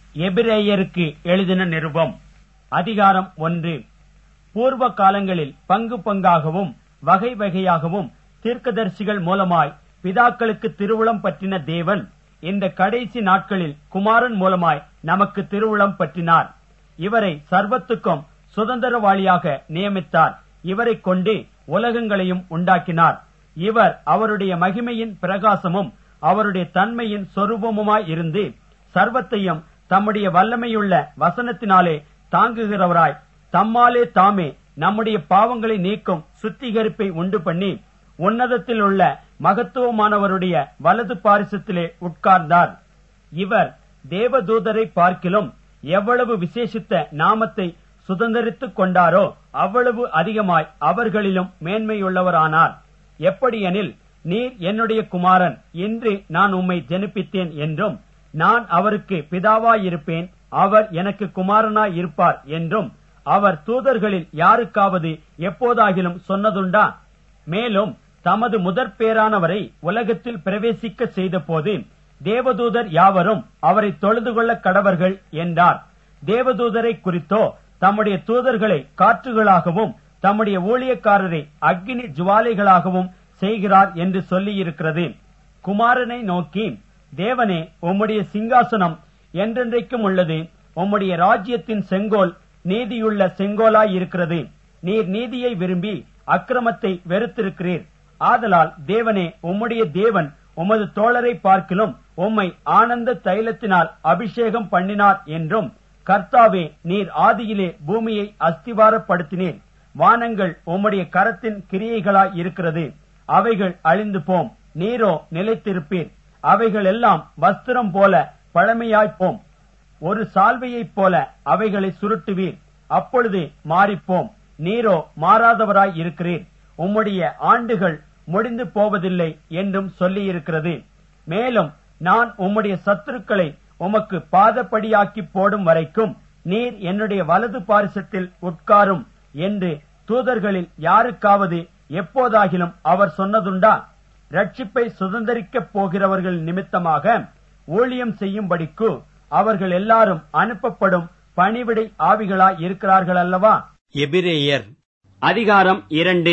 எபிரேயருக்கு எழுதின நிருபம் அதிகாரம் ஒன்று பூர்வ காலங்களில் பங்கு பங்காகவும் வகை வகையாகவும் தீர்க்கதரிசிகள் மூலமாய் பிதாக்களுக்கு திருவுளம் பற்றின தேவன் இந்த கடைசி நாட்களில் குமாரன் மூலமாய் நமக்கு திருவுளம் பற்றினார் இவரை சர்வத்துக்கும் சுதந்திரவாளியாக நியமித்தார் இவரை கொண்டு உலகங்களையும் உண்டாக்கினார் இவர் அவருடைய மகிமையின் பிரகாசமும் அவருடைய தன்மையின் சொரூபமுமாய் இருந்து சர்வத்தையும் தம்முடைய வல்லமையுள்ள வசனத்தினாலே தாங்குகிறவராய் தம்மாலே தாமே நம்முடைய பாவங்களை நீக்கும் சுத்திகரிப்பை உண்டு பண்ணி உன்னதத்தில் உள்ள மகத்துவமானவருடைய வலது பாரிசத்திலே உட்கார்ந்தார் இவர் தேவதூதரை பார்க்கிலும் எவ்வளவு விசேஷித்த நாமத்தை சுதந்திரித்துக் கொண்டாரோ அவ்வளவு அதிகமாய் அவர்களிலும் மேன்மையுள்ளவரானார் எப்படியெனில் நீர் என்னுடைய குமாரன் இன்று நான் உம்மை ஜெனிப்பித்தேன் என்றும் நான் அவருக்கு பிதாவாயிருப்பேன் அவர் எனக்கு குமாரனாய் இருப்பார் என்றும் அவர் தூதர்களில் யாருக்காவது எப்போதாகிலும் சொன்னதுண்டா மேலும் தமது முதற் பேரானவரை உலகத்தில் பிரவேசிக்க செய்தபோது தேவதூதர் யாவரும் அவரை தொழுது கொள்ள கடவர்கள் என்றார் தேவதூதரை குறித்தோ தம்முடைய தூதர்களை காற்றுகளாகவும் தம்முடைய ஊழியக்காரரை அக்னி ஜுவாலைகளாகவும் செய்கிறார் என்று சொல்லியிருக்கிறது குமாரனை நோக்கி தேவனே உம்முடைய சிங்காசனம் என்றென்றைக்கும் உள்ளது உம்முடைய ராஜ்யத்தின் செங்கோல் நீதியுள்ள செங்கோலாய் இருக்கிறது நீர் நீதியை விரும்பி அக்கிரமத்தை வெறுத்திருக்கிறீர் ஆதலால் தேவனே உம்முடைய தேவன் உமது தோழரை பார்க்கிலும் உம்மை ஆனந்த தைலத்தினால் அபிஷேகம் பண்ணினார் என்றும் கர்த்தாவே நீர் ஆதியிலே பூமியை அஸ்திவாரப்படுத்தினீர் வானங்கள் உம்முடைய கரத்தின் கிரியைகளாய் இருக்கிறது அவைகள் அழிந்து போம் நீரோ நிலைத்திருப்பீர் அவைகள் எல்லாம் வஸ்திரம் போல பழமையாய்ப்போம் ஒரு சால்வையைப் போல அவைகளை சுருட்டுவீர் அப்பொழுது மாறிப்போம் நீரோ மாறாதவராய் இருக்கிறீர் உம்முடைய ஆண்டுகள் முடிந்து போவதில்லை என்றும் சொல்லியிருக்கிறது மேலும் நான் உம்முடைய சத்துருக்களை உமக்கு பாதப்படியாக்கி போடும் வரைக்கும் நீர் என்னுடைய வலது பாரிசத்தில் உட்காரும் என்று தூதர்களில் யாருக்காவது எப்போதாகிலும் அவர் சொன்னதுண்டா ரட்சிப்பை சுதந்திரிக்கப் போகிறவர்கள் நிமித்தமாக ஊழியம் செய்யும்படிக்கு அவர்கள் எல்லாரும் அனுப்பப்படும் பணிவிடை ஆவிகளாய் இருக்கிறார்கள் அல்லவா எபிரேயர் அதிகாரம் இரண்டு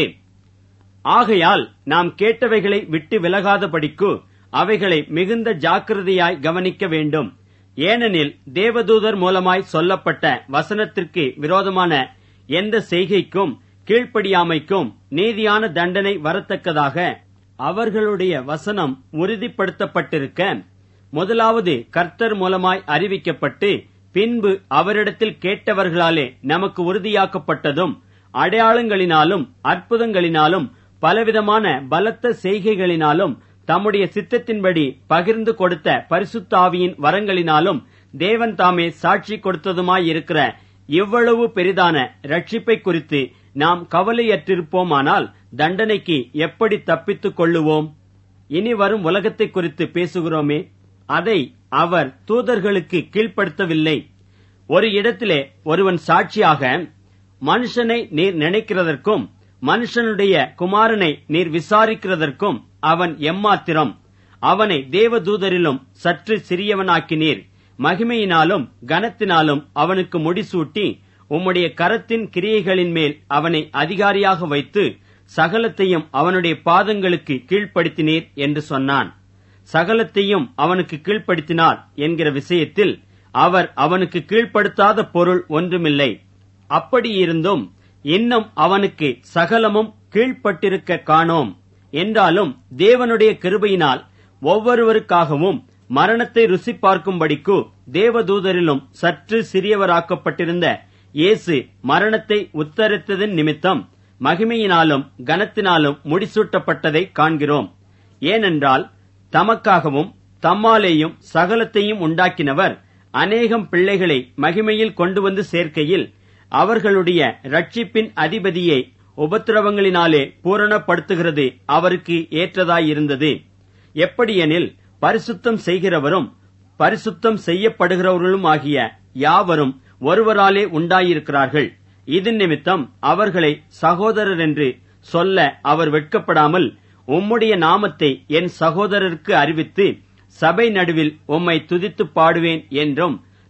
ஆகையால் நாம் கேட்டவைகளை விட்டு விலகாதபடிக்கு அவைகளை மிகுந்த ஜாக்கிரதையாய் கவனிக்க வேண்டும் ஏனெனில் தேவதூதர் மூலமாய் சொல்லப்பட்ட வசனத்திற்கு விரோதமான எந்த செய்கைக்கும் கீழ்ப்படியாமைக்கும் நீதியான தண்டனை வரத்தக்கதாக அவர்களுடைய வசனம் உறுதிப்படுத்தப்பட்டிருக்க முதலாவது கர்த்தர் மூலமாய் அறிவிக்கப்பட்டு பின்பு அவரிடத்தில் கேட்டவர்களாலே நமக்கு உறுதியாக்கப்பட்டதும் அடையாளங்களினாலும் அற்புதங்களினாலும் பலவிதமான பலத்த செய்கைகளினாலும் தம்முடைய சித்தத்தின்படி பகிர்ந்து கொடுத்த பரிசுத்த ஆவியின் வரங்களினாலும் தேவன் தாமே சாட்சி கொடுத்ததுமாயிருக்கிற இவ்வளவு பெரிதான ரட்சிப்பை குறித்து நாம் கவலையற்றிருப்போமானால் தண்டனைக்கு எப்படி தப்பித்துக் கொள்ளுவோம் இனி வரும் உலகத்தை குறித்து பேசுகிறோமே அதை அவர் தூதர்களுக்கு கீழ்ப்படுத்தவில்லை ஒரு இடத்திலே ஒருவன் சாட்சியாக மனுஷனை நீர் நினைக்கிறதற்கும் மனுஷனுடைய குமாரனை நீர் விசாரிக்கிறதற்கும் அவன் எம்மாத்திரம் அவனை தேவதூதரிலும் சற்று சிறியவனாக்கினீர் மகிமையினாலும் கனத்தினாலும் அவனுக்கு முடிசூட்டி உம்முடைய கரத்தின் கிரியைகளின் மேல் அவனை அதிகாரியாக வைத்து சகலத்தையும் அவனுடைய பாதங்களுக்கு கீழ்ப்படுத்தினீர் என்று சொன்னான் சகலத்தையும் அவனுக்கு கீழ்ப்படுத்தினார் என்கிற விஷயத்தில் அவர் அவனுக்கு கீழ்ப்படுத்தாத பொருள் ஒன்றுமில்லை அப்படியிருந்தும் இன்னும் அவனுக்கு சகலமும் கீழ்ப்பட்டிருக்க காணோம் என்றாலும் தேவனுடைய கிருபையினால் ஒவ்வொருவருக்காகவும் மரணத்தை ருசி பார்க்கும்படிக்கு தேவதூதரிலும் சற்று சிறியவராக்கப்பட்டிருந்த இயேசு மரணத்தை உத்தரித்ததன் நிமித்தம் மகிமையினாலும் கனத்தினாலும் முடிசூட்டப்பட்டதை காண்கிறோம் ஏனென்றால் தமக்காகவும் தம்மாலேயும் சகலத்தையும் உண்டாக்கினவர் அநேகம் பிள்ளைகளை மகிமையில் கொண்டு வந்து சேர்க்கையில் அவர்களுடைய ரட்சிப்பின் அதிபதியை உபத்திரவங்களினாலே பூரணப்படுத்துகிறது அவருக்கு ஏற்றதாயிருந்தது எப்படியெனில் பரிசுத்தம் செய்கிறவரும் பரிசுத்தம் செய்யப்படுகிறவர்களும் ஆகிய யாவரும் ஒருவராலே உண்டாயிருக்கிறார்கள் இதன் நிமித்தம் அவர்களை சகோதரர் என்று சொல்ல அவர் வெட்கப்படாமல் உம்முடைய நாமத்தை என் சகோதரருக்கு அறிவித்து சபை நடுவில் உம்மை துதித்துப் பாடுவேன் என்றும்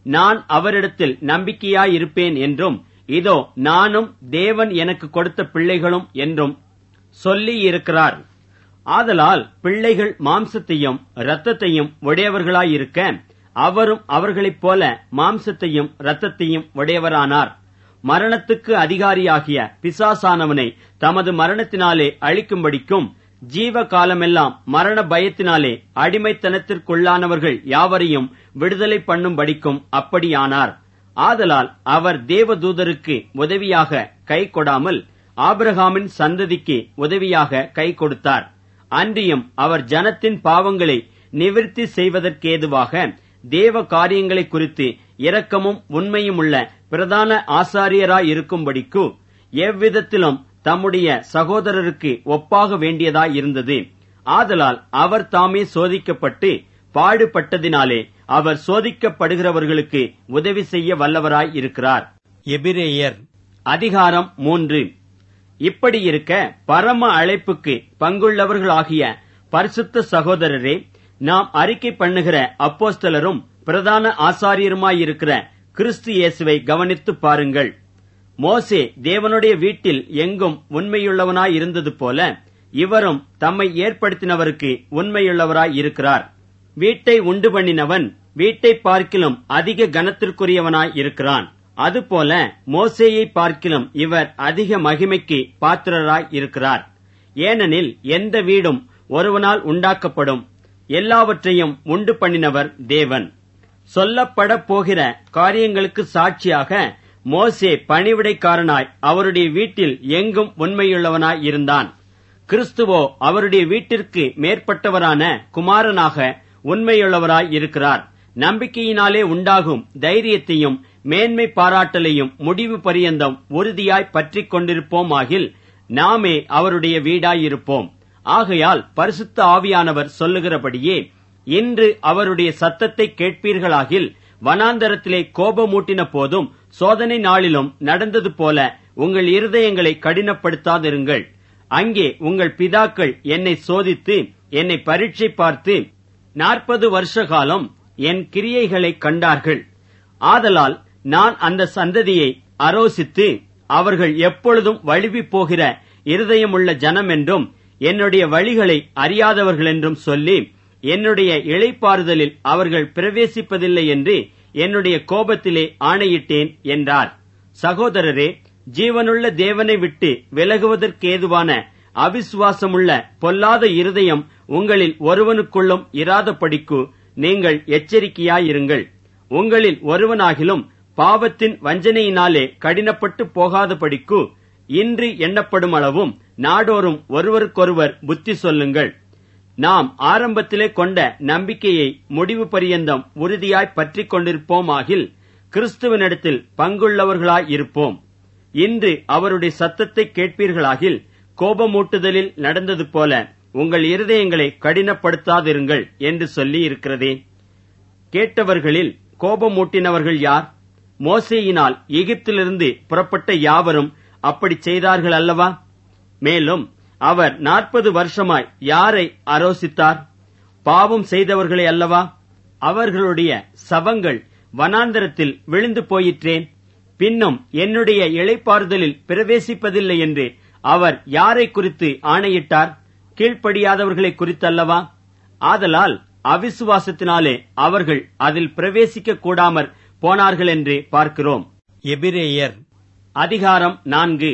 நான் அவரிடத்தில் நம்பிக்கையாயிருப்பேன் என்றும் இதோ நானும் தேவன் எனக்கு கொடுத்த பிள்ளைகளும் என்றும் சொல்லி இருக்கிறார் ஆதலால் பிள்ளைகள் மாம்சத்தையும் இரத்தத்தையும் உடையவர்களாயிருக்க அவரும் அவர்களைப் போல மாம்சத்தையும் இரத்தத்தையும் உடையவரானார் மரணத்துக்கு அதிகாரியாகிய பிசாசானவனை தமது மரணத்தினாலே அழிக்கும்படிக்கும் ஜீவ காலமெல்லாம் மரண பயத்தினாலே அடிமைத்தனத்திற்குள்ளானவர்கள் யாவரையும் விடுதலை பண்ணும்படிக்கும் அப்படியானார் ஆதலால் அவர் தேவதூதருக்கு உதவியாக கை கொடாமல் ஆபிரகாமின் சந்ததிக்கு உதவியாக கை கொடுத்தார் அன்றியும் அவர் ஜனத்தின் பாவங்களை நிவிர்த்தி செய்வதற்கேதுவாக தேவ காரியங்களை குறித்து இரக்கமும் உண்மையும் உள்ள பிரதான ஆசாரியராயிருக்கும்படிக்கு எவ்விதத்திலும் தம்முடைய சகோதரருக்கு ஒப்பாக வேண்டியதாயிருந்தது ஆதலால் அவர் தாமே சோதிக்கப்பட்டு பாடுபட்டதினாலே அவர் சோதிக்கப்படுகிறவர்களுக்கு உதவி செய்ய வல்லவராய் இருக்கிறார் எபிரேயர் அதிகாரம் மூன்று இப்படி இருக்க பரம அழைப்புக்கு பங்குள்ளவர்களாகிய பரிசுத்த சகோதரரே நாம் அறிக்கை பண்ணுகிற அப்போஸ்தலரும் பிரதான ஆசாரியருமாயிருக்கிற கிறிஸ்து இயேசுவை கவனித்து பாருங்கள் மோசே தேவனுடைய வீட்டில் எங்கும் உண்மையுள்ளவனாய் இருந்தது போல இவரும் தம்மை ஏற்படுத்தினவருக்கு உண்மையுள்ளவராய் இருக்கிறார் வீட்டை உண்டு பண்ணினவன் வீட்டை பார்க்கிலும் அதிக கனத்திற்குரியவனாய் இருக்கிறான் அதுபோல மோசேயை பார்க்கிலும் இவர் அதிக மகிமைக்கு பாத்திரராய் இருக்கிறார் ஏனெனில் எந்த வீடும் ஒருவனால் உண்டாக்கப்படும் எல்லாவற்றையும் உண்டு பண்ணினவர் தேவன் சொல்லப்பட போகிற காரியங்களுக்கு சாட்சியாக மோசே பணிவிடைக்காரனாய் அவருடைய வீட்டில் எங்கும் உண்மையுள்ளவனாய் இருந்தான் கிறிஸ்துவோ அவருடைய வீட்டிற்கு மேற்பட்டவரான குமாரனாக உண்மையுள்ளவராய் இருக்கிறார் நம்பிக்கையினாலே உண்டாகும் தைரியத்தையும் மேன்மை பாராட்டலையும் முடிவு பரியந்தம் உறுதியாய் பற்றிக் கொண்டிருப்போமாகில் நாமே அவருடைய வீடாயிருப்போம் ஆகையால் பரிசுத்த ஆவியானவர் சொல்லுகிறபடியே இன்று அவருடைய சத்தத்தை கேட்பீர்களாகில் வனாந்தரத்திலே கோபமூட்டின போதும் சோதனை நாளிலும் நடந்தது போல உங்கள் இருதயங்களை கடினப்படுத்தாதிருங்கள் அங்கே உங்கள் பிதாக்கள் என்னை சோதித்து என்னை பரீட்சை பார்த்து நாற்பது வருஷ காலம் என் கிரியைகளை கண்டார்கள் ஆதலால் நான் அந்த சந்ததியை அரோசித்து அவர்கள் எப்பொழுதும் வழுவி போகிற இருதயமுள்ள ஜனம் என்றும் என்னுடைய வழிகளை அறியாதவர்கள் என்றும் சொல்லி என்னுடைய இளைப்பாறுதலில் அவர்கள் பிரவேசிப்பதில்லை என்று என்னுடைய கோபத்திலே ஆணையிட்டேன் என்றார் சகோதரரே ஜீவனுள்ள தேவனை விட்டு விலகுவதற்கேதுவான அவிசுவாசமுள்ள பொல்லாத இருதயம் உங்களில் ஒருவனுக்குள்ளும் இராதபடிக்கு நீங்கள் எச்சரிக்கையாயிருங்கள் உங்களில் ஒருவனாகிலும் பாவத்தின் வஞ்சனையினாலே கடினப்பட்டு போகாதபடிக்கு இன்று எண்ணப்படும் அளவும் நாடோறும் ஒருவருக்கொருவர் புத்தி சொல்லுங்கள் நாம் ஆரம்பத்திலே கொண்ட நம்பிக்கையை முடிவு பரியந்தம் உறுதியாய் பற்றிக் கொண்டிருப்போமாகில் கிறிஸ்துவனிடத்தில் பங்குள்ளவர்களாய் இருப்போம் இன்று அவருடைய சத்தத்தை கேட்பீர்களாகில் கோபமூட்டுதலில் நடந்தது போல உங்கள் இருதயங்களை கடினப்படுத்தாதிருங்கள் என்று சொல்லி இருக்கிறதே கேட்டவர்களில் கோபமூட்டினவர்கள் யார் மோசேயினால் எகிப்திலிருந்து புறப்பட்ட யாவரும் அப்படி செய்தார்கள் அல்லவா மேலும் அவர் நாற்பது வருஷமாய் யாரை ஆரோசித்தார் பாவம் செய்தவர்களை அல்லவா அவர்களுடைய சவங்கள் வனாந்தரத்தில் விழுந்து போயிற்றேன் பின்னும் என்னுடைய இளைப்பாறுதலில் பிரவேசிப்பதில்லை என்று அவர் யாரை குறித்து ஆணையிட்டார் கீழ்ப்படியாதவர்களை குறித்தல்லவா ஆதலால் அவிசுவாசத்தினாலே அவர்கள் அதில் பிரவேசிக்க கூடாமற் போனார்கள் என்று பார்க்கிறோம் எபிரேயர் அதிகாரம் நான்கு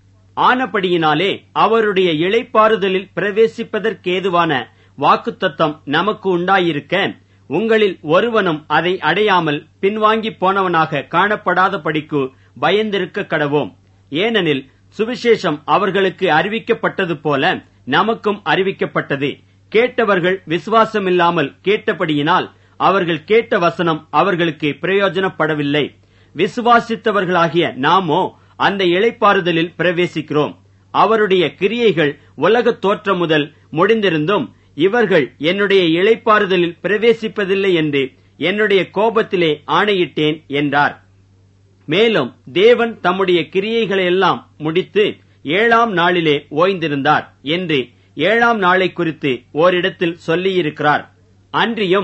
ஆனபடியினாலே அவருடைய இளைப்பாறுதலில் பிரவேசிப்பதற்கேதுவான வாக்குத்தத்தம் நமக்கு உண்டாயிருக்க உங்களில் ஒருவனும் அதை அடையாமல் பின்வாங்கி போனவனாக காணப்படாதபடிக்கு பயந்திருக்க கடவோம் ஏனெனில் சுவிசேஷம் அவர்களுக்கு அறிவிக்கப்பட்டது போல நமக்கும் அறிவிக்கப்பட்டது கேட்டவர்கள் விசுவாசமில்லாமல் கேட்டபடியினால் அவர்கள் கேட்ட வசனம் அவர்களுக்கு பிரயோஜனப்படவில்லை விசுவாசித்தவர்களாகிய நாமோ அந்த இளைப்பாறுதலில் பிரவேசிக்கிறோம் அவருடைய கிரியைகள் உலகத் தோற்றம் முதல் முடிந்திருந்தும் இவர்கள் என்னுடைய இளைப்பாறுதலில் பிரவேசிப்பதில்லை என்று என்னுடைய கோபத்திலே ஆணையிட்டேன் என்றார் மேலும் தேவன் தம்முடைய கிரியைகளையெல்லாம் முடித்து ஏழாம் நாளிலே ஓய்ந்திருந்தார் என்று ஏழாம் நாளை குறித்து ஓரிடத்தில் சொல்லியிருக்கிறார் அன்றியும்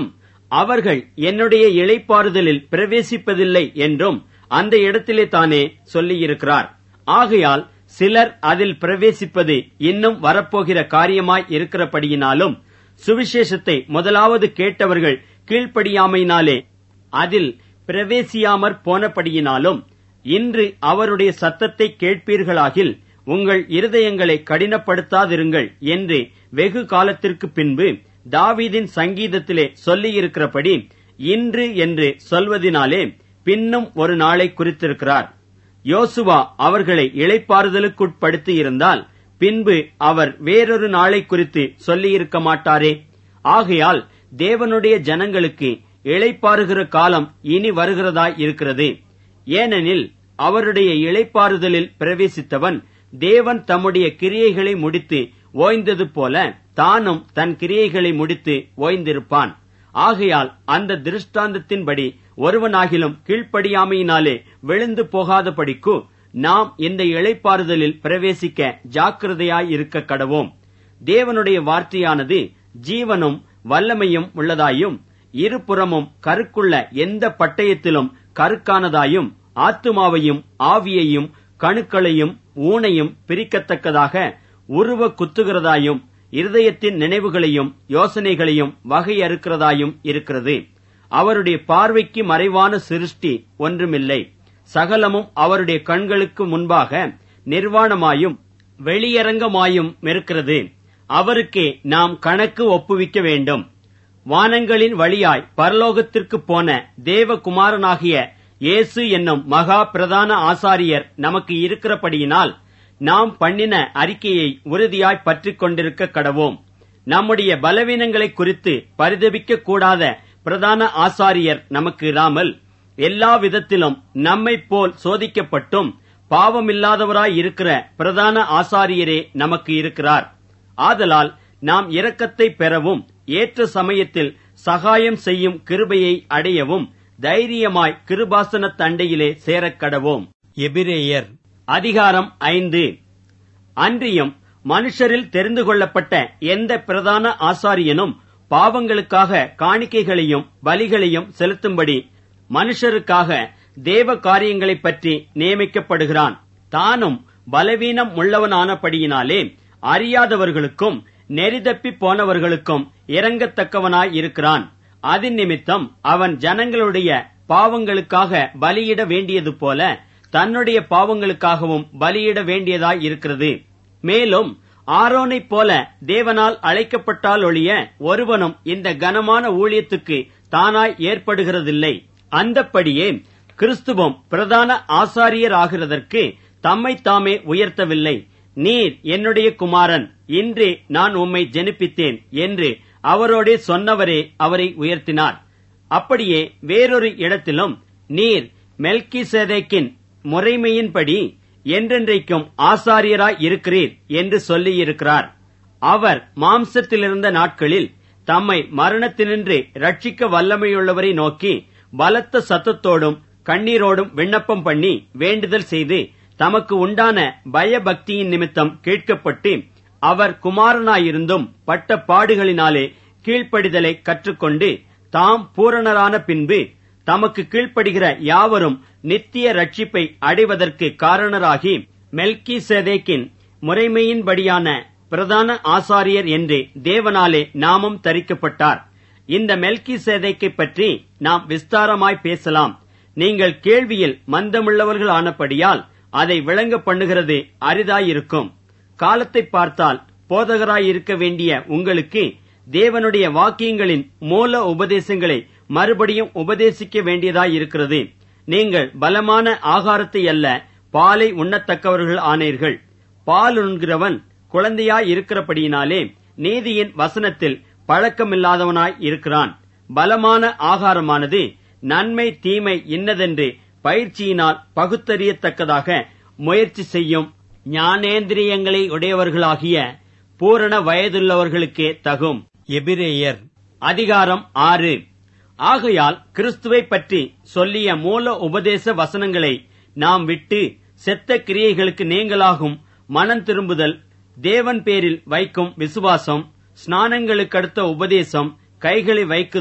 அவர்கள் என்னுடைய இளைப்பாறுதலில் பிரவேசிப்பதில்லை என்றும் அந்த இடத்திலே தானே சொல்லியிருக்கிறார் ஆகையால் சிலர் அதில் பிரவேசிப்பது இன்னும் வரப்போகிற காரியமாய் இருக்கிறபடியினாலும் சுவிசேஷத்தை முதலாவது கேட்டவர்கள் கீழ்ப்படியாமையினாலே அதில் பிரவேசியாமற் போனபடியினாலும் இன்று அவருடைய சத்தத்தை கேட்பீர்களாகில் உங்கள் இருதயங்களை கடினப்படுத்தாதிருங்கள் என்று வெகு காலத்திற்கு பின்பு தாவீதின் சங்கீதத்திலே சொல்லியிருக்கிறபடி இன்று என்று சொல்வதினாலே பின்னும் ஒரு நாளை குறித்திருக்கிறார் யோசுவா அவர்களை இளைப்பாறுதலுக்குட்படுத்தி இருந்தால் பின்பு அவர் வேறொரு நாளை குறித்து சொல்லியிருக்க மாட்டாரே ஆகையால் தேவனுடைய ஜனங்களுக்கு இளைப்பாறுகிற காலம் இனி வருகிறதாய் இருக்கிறது ஏனெனில் அவருடைய இளைப்பாறுதலில் பிரவேசித்தவன் தேவன் தம்முடைய கிரியைகளை முடித்து ஓய்ந்தது போல தானும் தன் கிரியைகளை முடித்து ஓய்ந்திருப்பான் ஆகையால் அந்த திருஷ்டாந்தத்தின்படி ஒருவனாகிலும் கீழ்ப்படியாமையினாலே விழுந்து போகாதபடிக்கு நாம் இந்த இளைப்பாறுதலில் பிரவேசிக்க ஜாக்கிரதையாய் இருக்க கடவோம் தேவனுடைய வார்த்தையானது ஜீவனும் வல்லமையும் உள்ளதாயும் இருபுறமும் கருக்குள்ள எந்த பட்டயத்திலும் கருக்கானதாயும் ஆத்துமாவையும் ஆவியையும் கணுக்களையும் ஊனையும் பிரிக்கத்தக்கதாக உருவ குத்துகிறதாயும் இருதயத்தின் நினைவுகளையும் யோசனைகளையும் வகையறுக்கிறதாயும் இருக்கிறது அவருடைய பார்வைக்கு மறைவான சிருஷ்டி ஒன்றுமில்லை சகலமும் அவருடைய கண்களுக்கு முன்பாக நிர்வாணமாயும் வெளியரங்கமாயும் இருக்கிறது அவருக்கே நாம் கணக்கு ஒப்புவிக்க வேண்டும் வானங்களின் வழியாய் பரலோகத்திற்கு போன தேவகுமாரனாகிய இயேசு என்னும் மகா பிரதான ஆசாரியர் நமக்கு இருக்கிறபடியினால் நாம் பண்ணின அறிக்கையை உறுதியாய் பற்றிக் கொண்டிருக்க கடவோம் நம்முடைய பலவீனங்களை குறித்து பரிதபிக்க கூடாத பிரதான ஆசாரியர் நமக்கு இராமல் எல்லா விதத்திலும் நம்மைப் போல் சோதிக்கப்பட்டும் பாவமில்லாதவராய் இருக்கிற பிரதான ஆசாரியரே நமக்கு இருக்கிறார் ஆதலால் நாம் இரக்கத்தை பெறவும் ஏற்ற சமயத்தில் சகாயம் செய்யும் கிருபையை அடையவும் தைரியமாய் கிருபாசன தண்டையிலே சேரக்கடவோம் எபிரேயர் அதிகாரம் ஐந்து அன்றியும் மனுஷரில் தெரிந்து கொள்ளப்பட்ட எந்த பிரதான ஆசாரியனும் பாவங்களுக்காக காணிக்கைகளையும் பலிகளையும் செலுத்தும்படி மனுஷருக்காக தேவ காரியங்களைப் பற்றி நியமிக்கப்படுகிறான் தானும் பலவீனம் உள்ளவனானபடியினாலே அறியாதவர்களுக்கும் நெறிதப்பி போனவர்களுக்கும் இறங்கத்தக்கவனாய் இருக்கிறான் அதன் நிமித்தம் அவன் ஜனங்களுடைய பாவங்களுக்காக பலியிட வேண்டியது போல தன்னுடைய பாவங்களுக்காகவும் பலியிட வேண்டியதாய் இருக்கிறது மேலும் ஆரோனைப் போல தேவனால் அழைக்கப்பட்டால் ஒழிய ஒருவனும் இந்த கனமான ஊழியத்துக்கு தானாய் ஏற்படுகிறதில்லை அந்தப்படியே கிறிஸ்துவும் பிரதான ஆசாரியராகிறதற்கு தம்மை தாமே உயர்த்தவில்லை நீர் என்னுடைய குமாரன் இன்று நான் உம்மை ஜெனிப்பித்தேன் என்று அவரோடே சொன்னவரே அவரை உயர்த்தினார் அப்படியே வேறொரு இடத்திலும் நீர் மெல்கி சேதைக்கின் முறைமையின்படி என்றென்றைக்கும் ஆசாரியராய் இருக்கிறீர் என்று சொல்லியிருக்கிறார் அவர் மாம்சத்திலிருந்த நாட்களில் தம்மை மரணத்தினின்று ரட்சிக்க வல்லமையுள்ளவரை நோக்கி பலத்த சத்தத்தோடும் கண்ணீரோடும் விண்ணப்பம் பண்ணி வேண்டுதல் செய்து தமக்கு உண்டான பயபக்தியின் நிமித்தம் கேட்கப்பட்டு அவர் குமாரனாயிருந்தும் பட்ட பாடுகளினாலே கீழ்ப்படிதலை கற்றுக்கொண்டு தாம் பூரணரான பின்பு தமக்கு கீழ்ப்படுகிற யாவரும் நித்திய ரட்சிப்பை அடைவதற்கு காரணராகி மெல்கி சேதேக்கின் முறைமையின்படியான பிரதான ஆசாரியர் என்று தேவனாலே நாமம் தரிக்கப்பட்டார் இந்த மெல்கி சேதைக்கை பற்றி நாம் விஸ்தாரமாய் பேசலாம் நீங்கள் கேள்வியில் மந்தமுள்ளவர்கள் ஆனபடியால் அதை விளங்க பண்ணுகிறது அரிதாயிருக்கும் காலத்தை பார்த்தால் போதகராய் இருக்க வேண்டிய உங்களுக்கு தேவனுடைய வாக்கியங்களின் மூல உபதேசங்களை மறுபடியும் உபதேசிக்க வேண்டியதாய் இருக்கிறது நீங்கள் பலமான ஆகாரத்தை அல்ல பாலை உண்ணத்தக்கவர்கள் ஆனீர்கள் பால் உண்கிறவன் குழந்தையாய் இருக்கிறபடியினாலே நீதியின் வசனத்தில் பழக்கமில்லாதவனாய் இருக்கிறான் பலமான ஆகாரமானது நன்மை தீமை இன்னதென்று பயிற்சியினால் பகுத்தறியத்தக்கதாக முயற்சி செய்யும் ஞானேந்திரியங்களை உடையவர்களாகிய பூரண வயதுள்ளவர்களுக்கே தகும் எபிரேயர் அதிகாரம் ஆறு ஆகையால் கிறிஸ்துவை பற்றி சொல்லிய மூல உபதேச வசனங்களை நாம் விட்டு செத்த கிரியைகளுக்கு நீங்களாகும் மனம் திரும்புதல் தேவன் பேரில் வைக்கும் விசுவாசம் ஸ்நானங்களுக்கடுத்த உபதேசம் கைகளை வைக்குதல்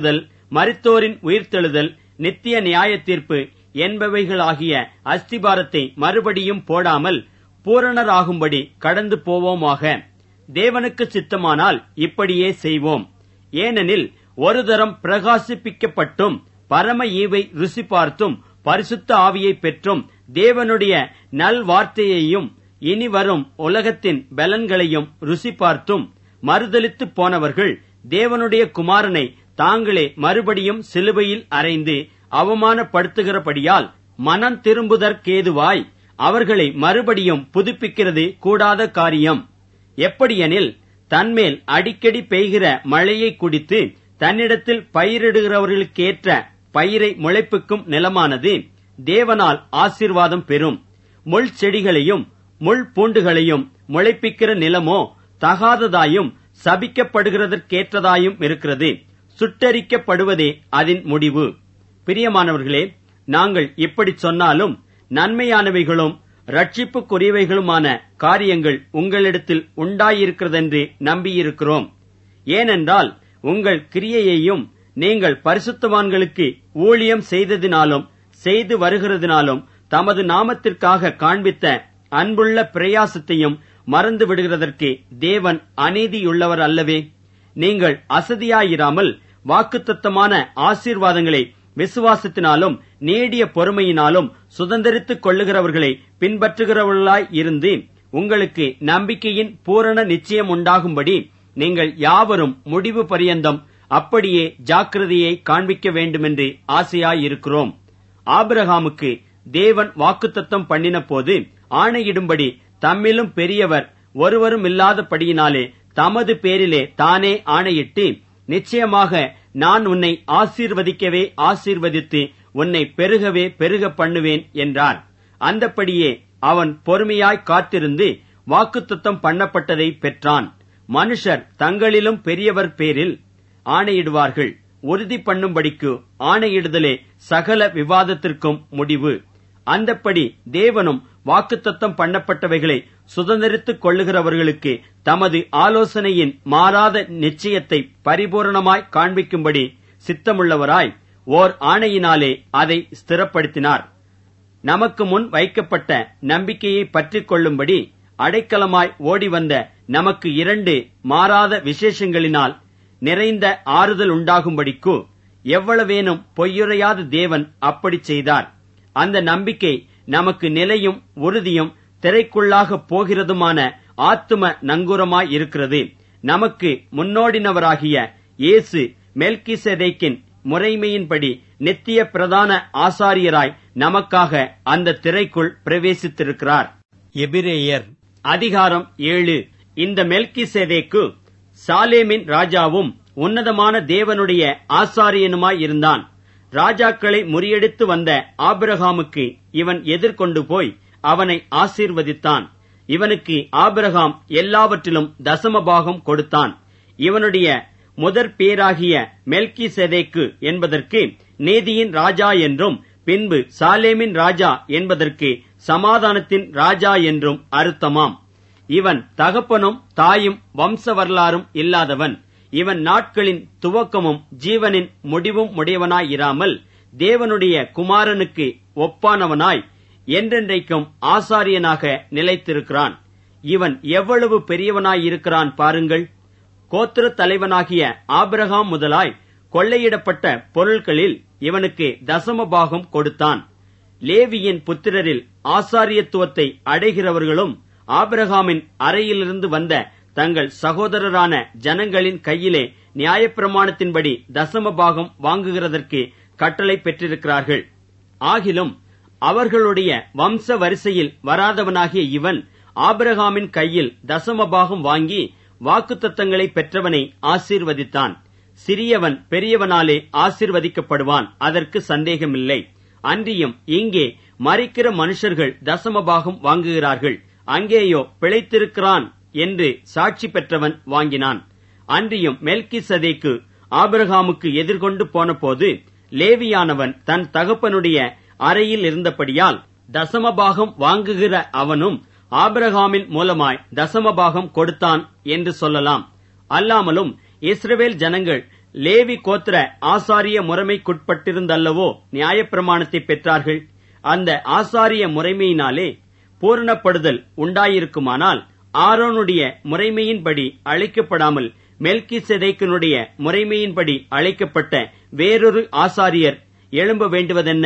மரித்தோரின் உயிர்த்தெழுதல் நித்திய நியாய தீர்ப்பு என்பவைகளாகிய அஸ்திபாரத்தை மறுபடியும் போடாமல் பூரணராகும்படி கடந்து போவோமாக தேவனுக்கு சித்தமானால் இப்படியே செய்வோம் ஏனெனில் ஒரு தரம் பிரகாசிப்பிக்கப்பட்டும் பரம ஈவை ருசி பார்த்தும் பரிசுத்த ஆவியை பெற்றும் தேவனுடைய நல்வார்த்தையையும் இனி வரும் உலகத்தின் பலன்களையும் ருசி பார்த்தும் மறுதலித்து போனவர்கள் தேவனுடைய குமாரனை தாங்களே மறுபடியும் சிலுவையில் அறைந்து அவமானப்படுத்துகிறபடியால் மனம் திரும்புதற்கேதுவாய் அவர்களை மறுபடியும் புதுப்பிக்கிறது கூடாத காரியம் எப்படியெனில் தன்மேல் அடிக்கடி பெய்கிற மழையை குடித்து தன்னிடத்தில் பயிரிடுகிறவர்களுக்கேற்ற பயிரை முளைப்புக்கும் நிலமானது தேவனால் ஆசீர்வாதம் பெறும் முள் செடிகளையும் முள் பூண்டுகளையும் முளைப்பிக்கிற நிலமோ தகாததாயும் சபிக்கப்படுகிறதற்கேற்றதாயும் இருக்கிறது சுட்டரிக்கப்படுவதே அதன் முடிவு பிரியமானவர்களே நாங்கள் இப்படி சொன்னாலும் நன்மையானவைகளும் ரட்சிப்புக்குரியவைகளுமான காரியங்கள் உங்களிடத்தில் உண்டாயிருக்கிறதென்று நம்பியிருக்கிறோம் ஏனென்றால் உங்கள் கிரியையையும் நீங்கள் பரிசுத்தவான்களுக்கு ஊழியம் செய்ததினாலும் செய்து வருகிறதினாலும் தமது நாமத்திற்காக காண்பித்த அன்புள்ள பிரயாசத்தையும் மறந்து விடுகிறதற்கு தேவன் அநீதியுள்ளவர் அல்லவே நீங்கள் அசதியாயிராமல் வாக்குத்தத்தமான ஆசீர்வாதங்களை விசுவாசத்தினாலும் நீடிய பொறுமையினாலும் சுதந்திரித்துக் கொள்ளுகிறவர்களை பின்பற்றுகிறவர்களாய் இருந்து உங்களுக்கு நம்பிக்கையின் பூரண நிச்சயம் உண்டாகும்படி நீங்கள் யாவரும் முடிவு பரியந்தம் அப்படியே ஜாக்கிரதையை காண்பிக்க வேண்டுமென்று ஆசையாயிருக்கிறோம் ஆபிரகாமுக்கு தேவன் வாக்குத்தத்தம் பண்ணின போது ஆணையிடும்படி தம்மிலும் பெரியவர் ஒருவரும் இல்லாதபடியினாலே தமது பேரிலே தானே ஆணையிட்டு நிச்சயமாக நான் உன்னை ஆசீர்வதிக்கவே ஆசீர்வதித்து உன்னை பெருகவே பெருக பண்ணுவேன் என்றார் அந்தப்படியே அவன் பொறுமையாய் காத்திருந்து வாக்குத்தத்தம் பண்ணப்பட்டதை பெற்றான் மனுஷர் தங்களிலும் பெரியவர் பேரில் ஆணையிடுவார்கள் உறுதி பண்ணும்படிக்கு ஆணையிடுதலே சகல விவாதத்திற்கும் முடிவு அந்தப்படி தேவனும் வாக்குத்தத்தம் பண்ணப்பட்டவைகளை சுதந்திரித்துக் கொள்ளுகிறவர்களுக்கு தமது ஆலோசனையின் மாறாத நிச்சயத்தை பரிபூரணமாய் காண்பிக்கும்படி சித்தமுள்ளவராய் ஓர் ஆணையினாலே அதை ஸ்திரப்படுத்தினார் நமக்கு முன் வைக்கப்பட்ட நம்பிக்கையை பற்றிக் கொள்ளும்படி அடைக்கலமாய் ஓடி வந்த நமக்கு இரண்டு மாறாத விசேஷங்களினால் நிறைந்த ஆறுதல் உண்டாகும்படிக்கு எவ்வளவேனும் பொய்யுரையாத தேவன் அப்படி செய்தார் அந்த நம்பிக்கை நமக்கு நிலையும் உறுதியும் திரைக்குள்ளாக போகிறதுமான ஆத்தும நங்கூரமாய் இருக்கிறது நமக்கு முன்னோடினவராகிய இயேசு மெல்கிசெதேக்கின் முறைமையின்படி நித்திய பிரதான ஆசாரியராய் நமக்காக அந்த திரைக்குள் பிரவேசித்திருக்கிறார் எபிரேயர் அதிகாரம் ஏழு இந்த மெல்கிசெதேக்கு சாலேமின் ராஜாவும் உன்னதமான தேவனுடைய ஆசாரியனுமாய் இருந்தான் ராஜாக்களை முறியடித்து வந்த ஆபிரகாமுக்கு இவன் எதிர்கொண்டு போய் அவனை ஆசீர்வதித்தான் இவனுக்கு ஆபிரகாம் எல்லாவற்றிலும் தசமபாகம் கொடுத்தான் இவனுடைய முதற் பேராகிய மெல்கி செதேக்கு என்பதற்கு நீதியின் ராஜா என்றும் பின்பு சாலேமின் ராஜா என்பதற்கு சமாதானத்தின் ராஜா என்றும் அர்த்தமாம் இவன் தகப்பனும் தாயும் வம்ச வரலாறும் இல்லாதவன் இவன் நாட்களின் துவக்கமும் ஜீவனின் முடிவும் உடையவனாயிராமல் தேவனுடைய குமாரனுக்கு ஒப்பானவனாய் என்றென்றைக்கும் ஆசாரியனாக நிலைத்திருக்கிறான் இவன் எவ்வளவு பெரியவனாயிருக்கிறான் பாருங்கள் கோத்திர தலைவனாகிய ஆபிரகாம் முதலாய் கொள்ளையிடப்பட்ட பொருட்களில் இவனுக்கு தசமபாகம் கொடுத்தான் லேவியின் புத்திரரில் ஆசாரியத்துவத்தை அடைகிறவர்களும் ஆபிரகாமின் அறையிலிருந்து வந்த தங்கள் சகோதரரான ஜனங்களின் கையிலே நியாயப்பிரமாணத்தின்படி தசமபாகம் வாங்குகிறதற்கு கட்டளை பெற்றிருக்கிறார்கள் ஆகிலும் அவர்களுடைய வம்ச வரிசையில் வராதவனாகிய இவன் ஆபிரகாமின் கையில் தசமபாகம் வாங்கி வாக்குத்தத்தங்களை பெற்றவனை ஆசீர்வதித்தான் சிறியவன் பெரியவனாலே ஆசீர்வதிக்கப்படுவான் அதற்கு சந்தேகமில்லை அன்றியும் இங்கே மறிக்கிற மனுஷர்கள் தசமபாகம் வாங்குகிறார்கள் அங்கேயோ பிழைத்திருக்கிறான் என்று சாட்சி பெற்றவன் வாங்கினான் அன்றியும் மெல்கி சதேக்கு ஆபிரகாமுக்கு எதிர்கொண்டு போனபோது லேவியானவன் தன் தகப்பனுடைய அறையில் இருந்தபடியால் தசமபாகம் வாங்குகிற அவனும் ஆபிரகாமின் மூலமாய் தசமபாகம் கொடுத்தான் என்று சொல்லலாம் அல்லாமலும் இஸ்ரவேல் ஜனங்கள் லேவி கோத்திர ஆசாரிய முறைமைக்குட்பட்டிருந்தல்லவோ நியாயப்பிரமாணத்தை பெற்றார்கள் அந்த ஆசாரிய முறைமையினாலே பூரணப்படுதல் உண்டாயிருக்குமானால் ஆரோனுடைய முறைமையின்படி அழைக்கப்படாமல் மெல்கி செதைக்கனுடைய முறைமையின்படி அழைக்கப்பட்ட வேறொரு ஆசாரியர் எழும்ப வேண்டுவதென்ன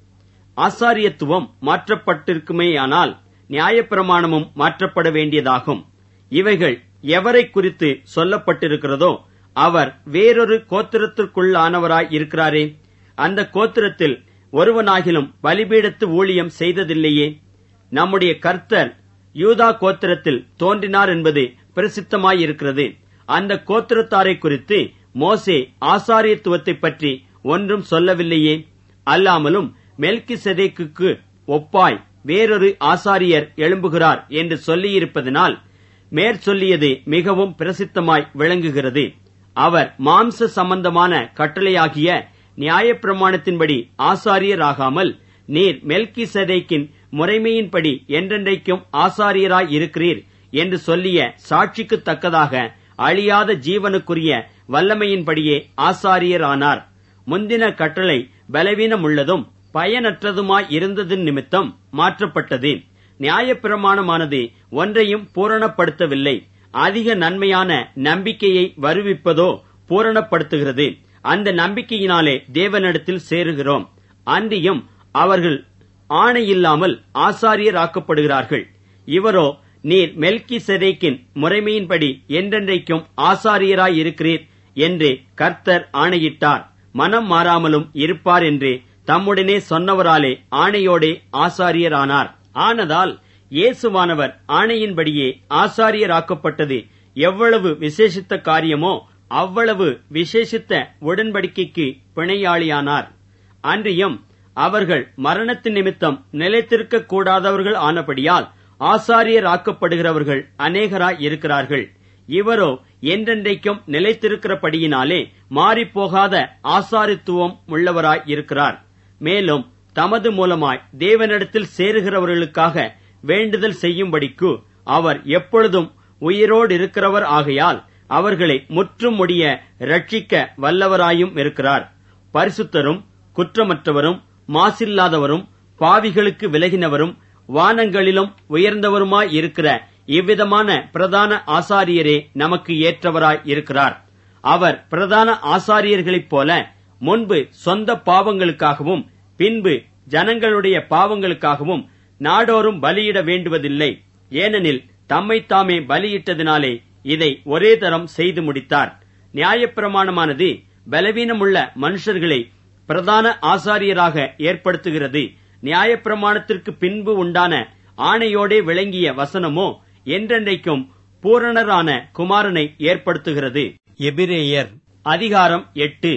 ஆசாரியத்துவம் மாற்றப்பட்டிருக்குமேயானால் நியாயப்பிரமாணமும் மாற்றப்பட வேண்டியதாகும் இவைகள் எவரை குறித்து சொல்லப்பட்டிருக்கிறதோ அவர் வேறொரு கோத்திரத்திற்குள்ளானவராய் இருக்கிறாரே அந்த கோத்திரத்தில் ஒருவனாகிலும் பலிபீடத்து ஊழியம் செய்ததில்லையே நம்முடைய கர்த்தர் யூதா கோத்திரத்தில் தோன்றினார் என்பது பிரசித்தமாயிருக்கிறது அந்த கோத்திரத்தாரை குறித்து மோசே ஆசாரியத்துவத்தை பற்றி ஒன்றும் சொல்லவில்லையே அல்லாமலும் மெல்கி செதேக்கு ஒப்பாய் வேறொரு ஆசாரியர் எழும்புகிறார் என்று சொல்லியிருப்பதனால் மேற்சொல்லியது மிகவும் பிரசித்தமாய் விளங்குகிறது அவர் மாம்ச சம்பந்தமான கட்டளையாகிய நியாயப்பிரமாணத்தின்படி ஆசாரியராகாமல் நீர் மெல்கி சதைக்கின் முறைமையின்படி என்றென்றைக்கும் ஆசாரியராய் இருக்கிறீர் என்று சொல்லிய சாட்சிக்கு தக்கதாக அழியாத ஜீவனுக்குரிய வல்லமையின்படியே ஆசாரியரானார் முந்தின கட்டளை பலவீனமுள்ளதும் பயனற்றதுமாய் இருந்ததின் நிமித்தம் மாற்றப்பட்டது நியாயப்பிரமாணமானது ஒன்றையும் பூரணப்படுத்தவில்லை அதிக நன்மையான நம்பிக்கையை வருவிப்பதோ பூரணப்படுத்துகிறது அந்த நம்பிக்கையினாலே தேவனிடத்தில் சேருகிறோம் அன்றியும் அவர்கள் ஆணையில்லாமல் ஆசாரியராக்கப்படுகிறார்கள் இவரோ நீர் மெல்கி செதேக்கின் முறைமையின்படி என்றென்றைக்கும் ஆசாரியராயிருக்கிறீர் என்று கர்த்தர் ஆணையிட்டார் மனம் மாறாமலும் இருப்பார் என்று தம்முடனே சொன்னவராலே ஆணையோடே ஆசாரியரானார் ஆனதால் இயேசுவானவர் ஆணையின்படியே ஆசாரியராக்கப்பட்டது எவ்வளவு விசேஷித்த காரியமோ அவ்வளவு விசேஷித்த உடன்படிக்கைக்கு பிணையாளியானார் அன்றியும் அவர்கள் மரணத்தின் நிமித்தம் நிலைத்திருக்க கூடாதவர்கள் ஆனபடியால் ஆசாரியராக்கப்படுகிறவர்கள் அநேகராய் இருக்கிறார்கள் இவரோ என்றென்றைக்கும் நிலைத்திருக்கிறபடியினாலே மாறிப்போகாத ஆசாரித்துவம் உள்ளவராய் இருக்கிறார் மேலும் தமது மூலமாய் தேவனிடத்தில் சேருகிறவர்களுக்காக வேண்டுதல் செய்யும்படிக்கு அவர் எப்பொழுதும் உயிரோடு இருக்கிறவர் ஆகையால் அவர்களை முற்றும் முடிய ரட்சிக்க வல்லவராயும் இருக்கிறார் பரிசுத்தரும் குற்றமற்றவரும் மாசில்லாதவரும் பாவிகளுக்கு விலகினவரும் வானங்களிலும் உயர்ந்தவருமாய் இருக்கிற இவ்விதமான பிரதான ஆசாரியரே நமக்கு ஏற்றவராய் இருக்கிறார் அவர் பிரதான ஆசாரியர்களைப் போல முன்பு சொந்த பாவங்களுக்காகவும் பின்பு ஜனங்களுடைய பாவங்களுக்காகவும் நாடோறும் பலியிட வேண்டுவதில்லை ஏனெனில் தம்மை தாமே பலியிட்டதினாலே இதை ஒரே தரம் செய்து முடித்தார் நியாயப்பிரமாணமானது பலவீனமுள்ள மனுஷர்களை பிரதான ஆசாரியராக ஏற்படுத்துகிறது நியாயப்பிரமாணத்திற்கு பின்பு உண்டான ஆணையோடே விளங்கிய வசனமோ என்றென்றைக்கும் பூரணரான குமாரனை ஏற்படுத்துகிறது எபிரேயர் அதிகாரம் எட்டு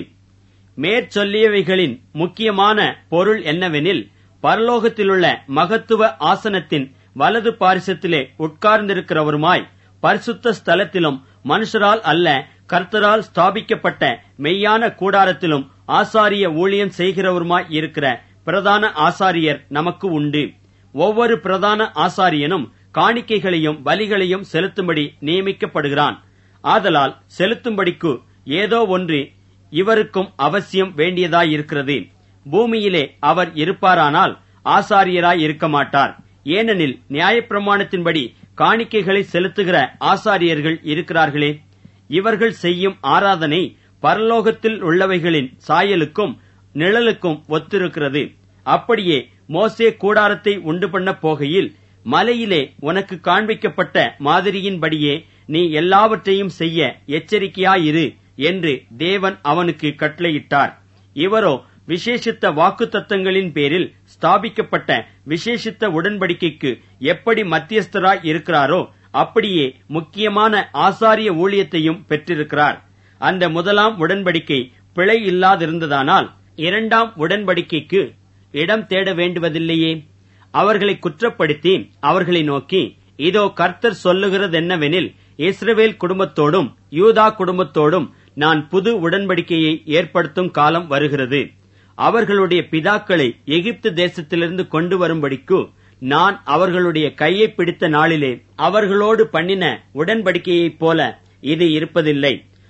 மேற்சொல்லியவைகளின் முக்கியமான பொருள் என்னவெனில் பரலோகத்திலுள்ள மகத்துவ ஆசனத்தின் வலது பாரிசத்திலே உட்கார்ந்திருக்கிறவருமாய் பரிசுத்த ஸ்தலத்திலும் மனுஷரால் அல்ல கர்த்தரால் ஸ்தாபிக்கப்பட்ட மெய்யான கூடாரத்திலும் ஆசாரிய ஊழியம் செய்கிறவருமாய் இருக்கிற பிரதான ஆசாரியர் நமக்கு உண்டு ஒவ்வொரு பிரதான ஆசாரியனும் காணிக்கைகளையும் பலிகளையும் செலுத்தும்படி நியமிக்கப்படுகிறான் ஆதலால் செலுத்தும்படிக்கு ஏதோ ஒன்று இவருக்கும் அவசியம் வேண்டியதாயிருக்கிறது பூமியிலே அவர் இருப்பாரானால் ஆசாரியராய் இருக்க மாட்டார் ஏனெனில் நியாயப்பிரமாணத்தின்படி காணிக்கைகளை செலுத்துகிற ஆசாரியர்கள் இருக்கிறார்களே இவர்கள் செய்யும் ஆராதனை பரலோகத்தில் உள்ளவைகளின் சாயலுக்கும் நிழலுக்கும் ஒத்திருக்கிறது அப்படியே மோசே கூடாரத்தை உண்டு பண்ண போகையில் மலையிலே உனக்கு காண்பிக்கப்பட்ட மாதிரியின்படியே நீ எல்லாவற்றையும் செய்ய எச்சரிக்கையாயிரு என்று தேவன் அவனுக்கு கட்டளையிட்டார் இவரோ விசேஷித்த வாக்குத்தத்தங்களின் பேரில் ஸ்தாபிக்கப்பட்ட விசேஷித்த உடன்படிக்கைக்கு எப்படி மத்தியஸ்தராய் இருக்கிறாரோ அப்படியே முக்கியமான ஆசாரிய ஊழியத்தையும் பெற்றிருக்கிறார் அந்த முதலாம் உடன்படிக்கை பிழை இல்லாதிருந்ததானால் இரண்டாம் உடன்படிக்கைக்கு இடம் தேட வேண்டுவதில்லையே அவர்களை குற்றப்படுத்தி அவர்களை நோக்கி இதோ கர்த்தர் சொல்லுகிறதென்னவெனில் இஸ்ரவேல் குடும்பத்தோடும் யூதா குடும்பத்தோடும் நான் புது உடன்படிக்கையை ஏற்படுத்தும் காலம் வருகிறது அவர்களுடைய பிதாக்களை எகிப்து தேசத்திலிருந்து கொண்டு வரும்படிக்கு நான் அவர்களுடைய கையை பிடித்த நாளிலே அவர்களோடு பண்ணின உடன்படிக்கையைப் போல இது இருப்பதில்லை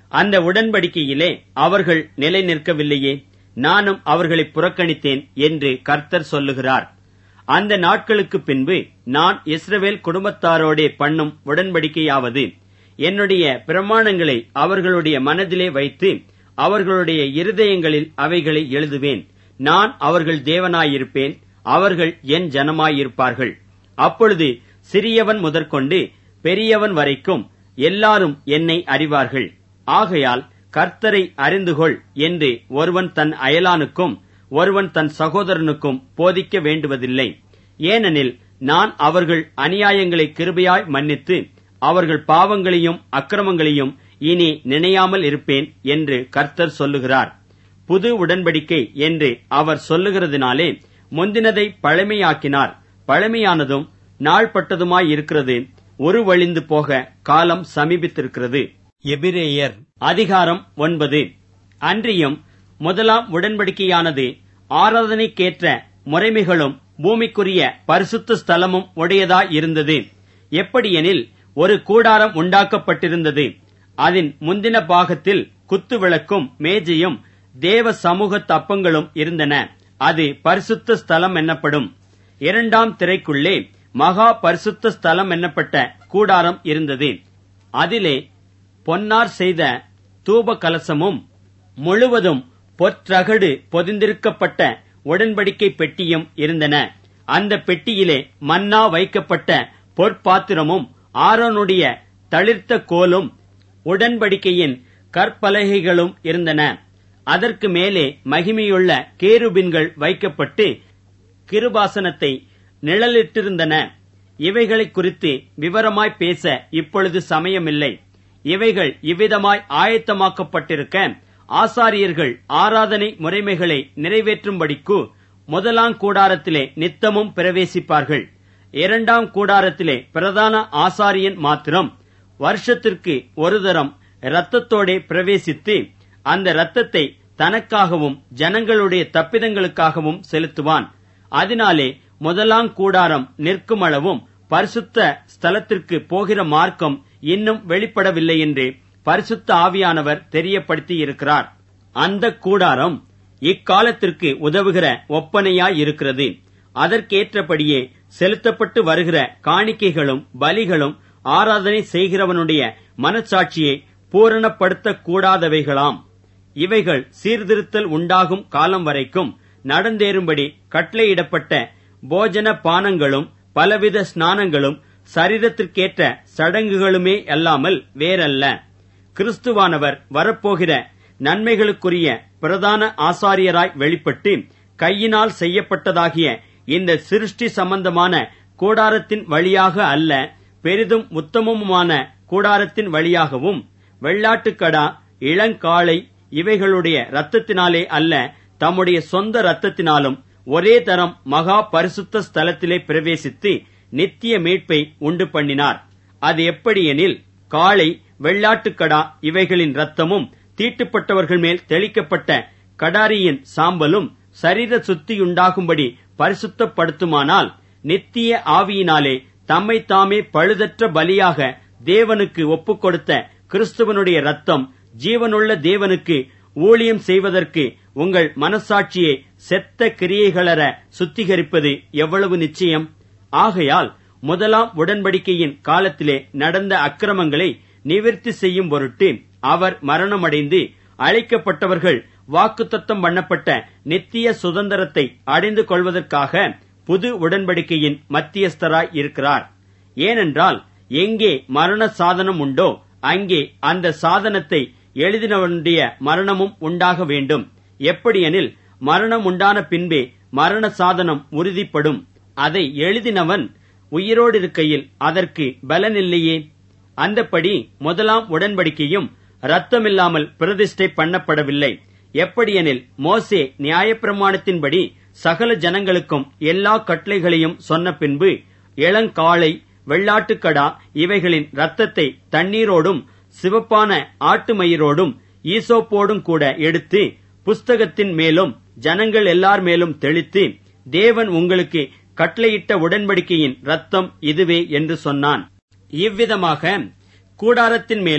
அந்த உடன்படிக்கையிலே அவர்கள் நிலை நிற்கவில்லையே நானும் அவர்களை புறக்கணித்தேன் என்று கர்த்தர் சொல்லுகிறார் அந்த நாட்களுக்கு பின்பு நான் இஸ்ரவேல் குடும்பத்தாரோடே பண்ணும் உடன்படிக்கையாவது என்னுடைய பிரமாணங்களை அவர்களுடைய மனதிலே வைத்து அவர்களுடைய இருதயங்களில் அவைகளை எழுதுவேன் நான் அவர்கள் தேவனாயிருப்பேன் அவர்கள் என் ஜனமாயிருப்பார்கள் அப்பொழுது சிறியவன் முதற்கொண்டு பெரியவன் வரைக்கும் எல்லாரும் என்னை அறிவார்கள் ஆகையால் கர்த்தரை அறிந்துகொள் என்று ஒருவன் தன் அயலானுக்கும் ஒருவன் தன் சகோதரனுக்கும் போதிக்க வேண்டுவதில்லை ஏனெனில் நான் அவர்கள் அநியாயங்களை கிருபையாய் மன்னித்து அவர்கள் பாவங்களையும் அக்கிரமங்களையும் இனி நினையாமல் இருப்பேன் என்று கர்த்தர் சொல்லுகிறார் புது உடன்படிக்கை என்று அவர் சொல்லுகிறதுனாலே முந்தினதை பழமையாக்கினார் பழமையானதும் நாள்பட்டதுமாயிருக்கிறது உருவழிந்து போக காலம் சமீபித்திருக்கிறது எபிரேயர் அதிகாரம் ஒன்பது அன்றியும் முதலாம் உடன்படிக்கையானது ஆராதனைக்கேற்ற முறைமைகளும் பூமிக்குரிய பரிசுத்த ஸ்தலமும் உடையதாயிருந்தது எப்படியெனில் ஒரு கூடாரம் உண்டாக்கப்பட்டிருந்தது அதன் முந்தின பாகத்தில் குத்து விளக்கும் மேஜையும் தேவ சமூக தப்பங்களும் இருந்தன அது பரிசுத்த ஸ்தலம் என்னப்படும் இரண்டாம் திரைக்குள்ளே மகா பரிசுத்த ஸ்தலம் என்னப்பட்ட கூடாரம் இருந்தது அதிலே பொன்னார் செய்த தூப கலசமும் முழுவதும் பொற்றகடு பொதிந்திருக்கப்பட்ட உடன்படிக்கை பெட்டியும் இருந்தன அந்த பெட்டியிலே மன்னா வைக்கப்பட்ட பொற்பாத்திரமும் ஆரோனுடைய தளிர்த்த கோலும் உடன்படிக்கையின் கற்பலகைகளும் இருந்தன அதற்கு மேலே மகிமையுள்ள கேருபின்கள் வைக்கப்பட்டு கிருபாசனத்தை நிழலிட்டிருந்தன இவைகளை குறித்து விவரமாய் பேச இப்பொழுது சமயமில்லை இவைகள் இவ்விதமாய் ஆயத்தமாக்கப்பட்டிருக்க ஆசாரியர்கள் ஆராதனை முறைமைகளை நிறைவேற்றும்படிக்கு முதலாம் கூடாரத்திலே நித்தமும் பிரவேசிப்பார்கள் இரண்டாம் கூடாரத்திலே பிரதான ஆசாரியன் மாத்திரம் வருஷத்திற்கு ஒரு தரம் இரத்தத்தோடே பிரவேசித்து அந்த இரத்தத்தை தனக்காகவும் ஜனங்களுடைய தப்பிதங்களுக்காகவும் செலுத்துவான் அதனாலே முதலாம் கூடாரம் நிற்கும் அளவும் பரிசுத்த ஸ்தலத்திற்கு போகிற மார்க்கம் இன்னும் வெளிப்படவில்லை என்று பரிசுத்த ஆவியானவர் தெரியப்படுத்தி இருக்கிறார் அந்த கூடாரம் இக்காலத்திற்கு உதவுகிற ஒப்பனையாய் இருக்கிறது அதற்கேற்றபடியே செலுத்தப்பட்டு வருகிற காணிக்கைகளும் பலிகளும் ஆராதனை செய்கிறவனுடைய மனச்சாட்சியை பூரணப்படுத்தக் கூடாதவைகளாம் இவைகள் சீர்திருத்தல் உண்டாகும் காலம் வரைக்கும் நடந்தேறும்படி கட்டளையிடப்பட்ட போஜன பானங்களும் பலவித ஸ்நானங்களும் சரீரத்திற்கேற்ற சடங்குகளுமே அல்லாமல் வேறல்ல கிறிஸ்துவானவர் வரப்போகிற நன்மைகளுக்குரிய பிரதான ஆசாரியராய் வெளிப்பட்டு கையினால் செய்யப்பட்டதாகிய இந்த சிருஷ்டி சம்பந்தமான கூடாரத்தின் வழியாக அல்ல பெரிதும் உத்தமமுமான கூடாரத்தின் வழியாகவும் வெள்ளாட்டுக்கடா இளங்காளை இவைகளுடைய இரத்தத்தினாலே அல்ல தம்முடைய சொந்த இரத்தத்தினாலும் ஒரே தரம் மகா பரிசுத்த ஸ்தலத்திலே பிரவேசித்து நித்திய மீட்பை உண்டு பண்ணினார் அது எப்படியெனில் காளை வெள்ளாட்டுக்கடா இவைகளின் ரத்தமும் தீட்டுப்பட்டவர்கள் மேல் தெளிக்கப்பட்ட கடாரியின் சாம்பலும் சரீர சுத்தியுண்டாகும்படி பரிசுத்தப்படுத்துமானால் நித்திய ஆவியினாலே தம்மை தாமே பழுதற்ற பலியாக தேவனுக்கு ஒப்புக் கொடுத்த கிறிஸ்துவனுடைய ரத்தம் ஜீவனுள்ள தேவனுக்கு ஊழியம் செய்வதற்கு உங்கள் மனசாட்சியை செத்த கிரியைகளற சுத்திகரிப்பது எவ்வளவு நிச்சயம் ஆகையால் முதலாம் உடன்படிக்கையின் காலத்திலே நடந்த அக்கிரமங்களை நிவர்த்தி செய்யும் பொருட்டு அவர் மரணமடைந்து அழைக்கப்பட்டவர்கள் வாக்குத்தத்தம் பண்ணப்பட்ட நித்திய சுதந்திரத்தை அடைந்து கொள்வதற்காக புது உடன்படிக்கையின் மத்தியஸ்தராய் இருக்கிறார் ஏனென்றால் எங்கே மரண சாதனம் உண்டோ அங்கே அந்த சாதனத்தை எழுதினவனுடைய மரணமும் உண்டாக வேண்டும் எப்படியெனில் மரணம் உண்டான பின்பே மரண சாதனம் உறுதிப்படும் அதை எழுதினவன் உயிரோடு இருக்கையில் அதற்கு பலனில்லையே அந்தப்படி முதலாம் உடன்படிக்கையும் ரத்தமில்லாமல் பிரதிஷ்டை பண்ணப்படவில்லை எப்படியெனில் மோசே நியாயப்பிரமாணத்தின்படி சகல ஜனங்களுக்கும் எல்லா கட்டளைகளையும் சொன்ன பின்பு இளங்காளை வெள்ளாட்டுக்கடா இவைகளின் ரத்தத்தை தண்ணீரோடும் சிவப்பான ஆட்டு மயிரோடும் ஈசோப்போடும் கூட எடுத்து புஸ்தகத்தின் மேலும் ஜனங்கள் எல்லார் மேலும் தெளித்து தேவன் உங்களுக்கு கட்டளையிட்ட உடன்படிக்கையின் ரத்தம் இதுவே என்று சொன்னான் இவ்விதமாக கூடாரத்தின் மேலும்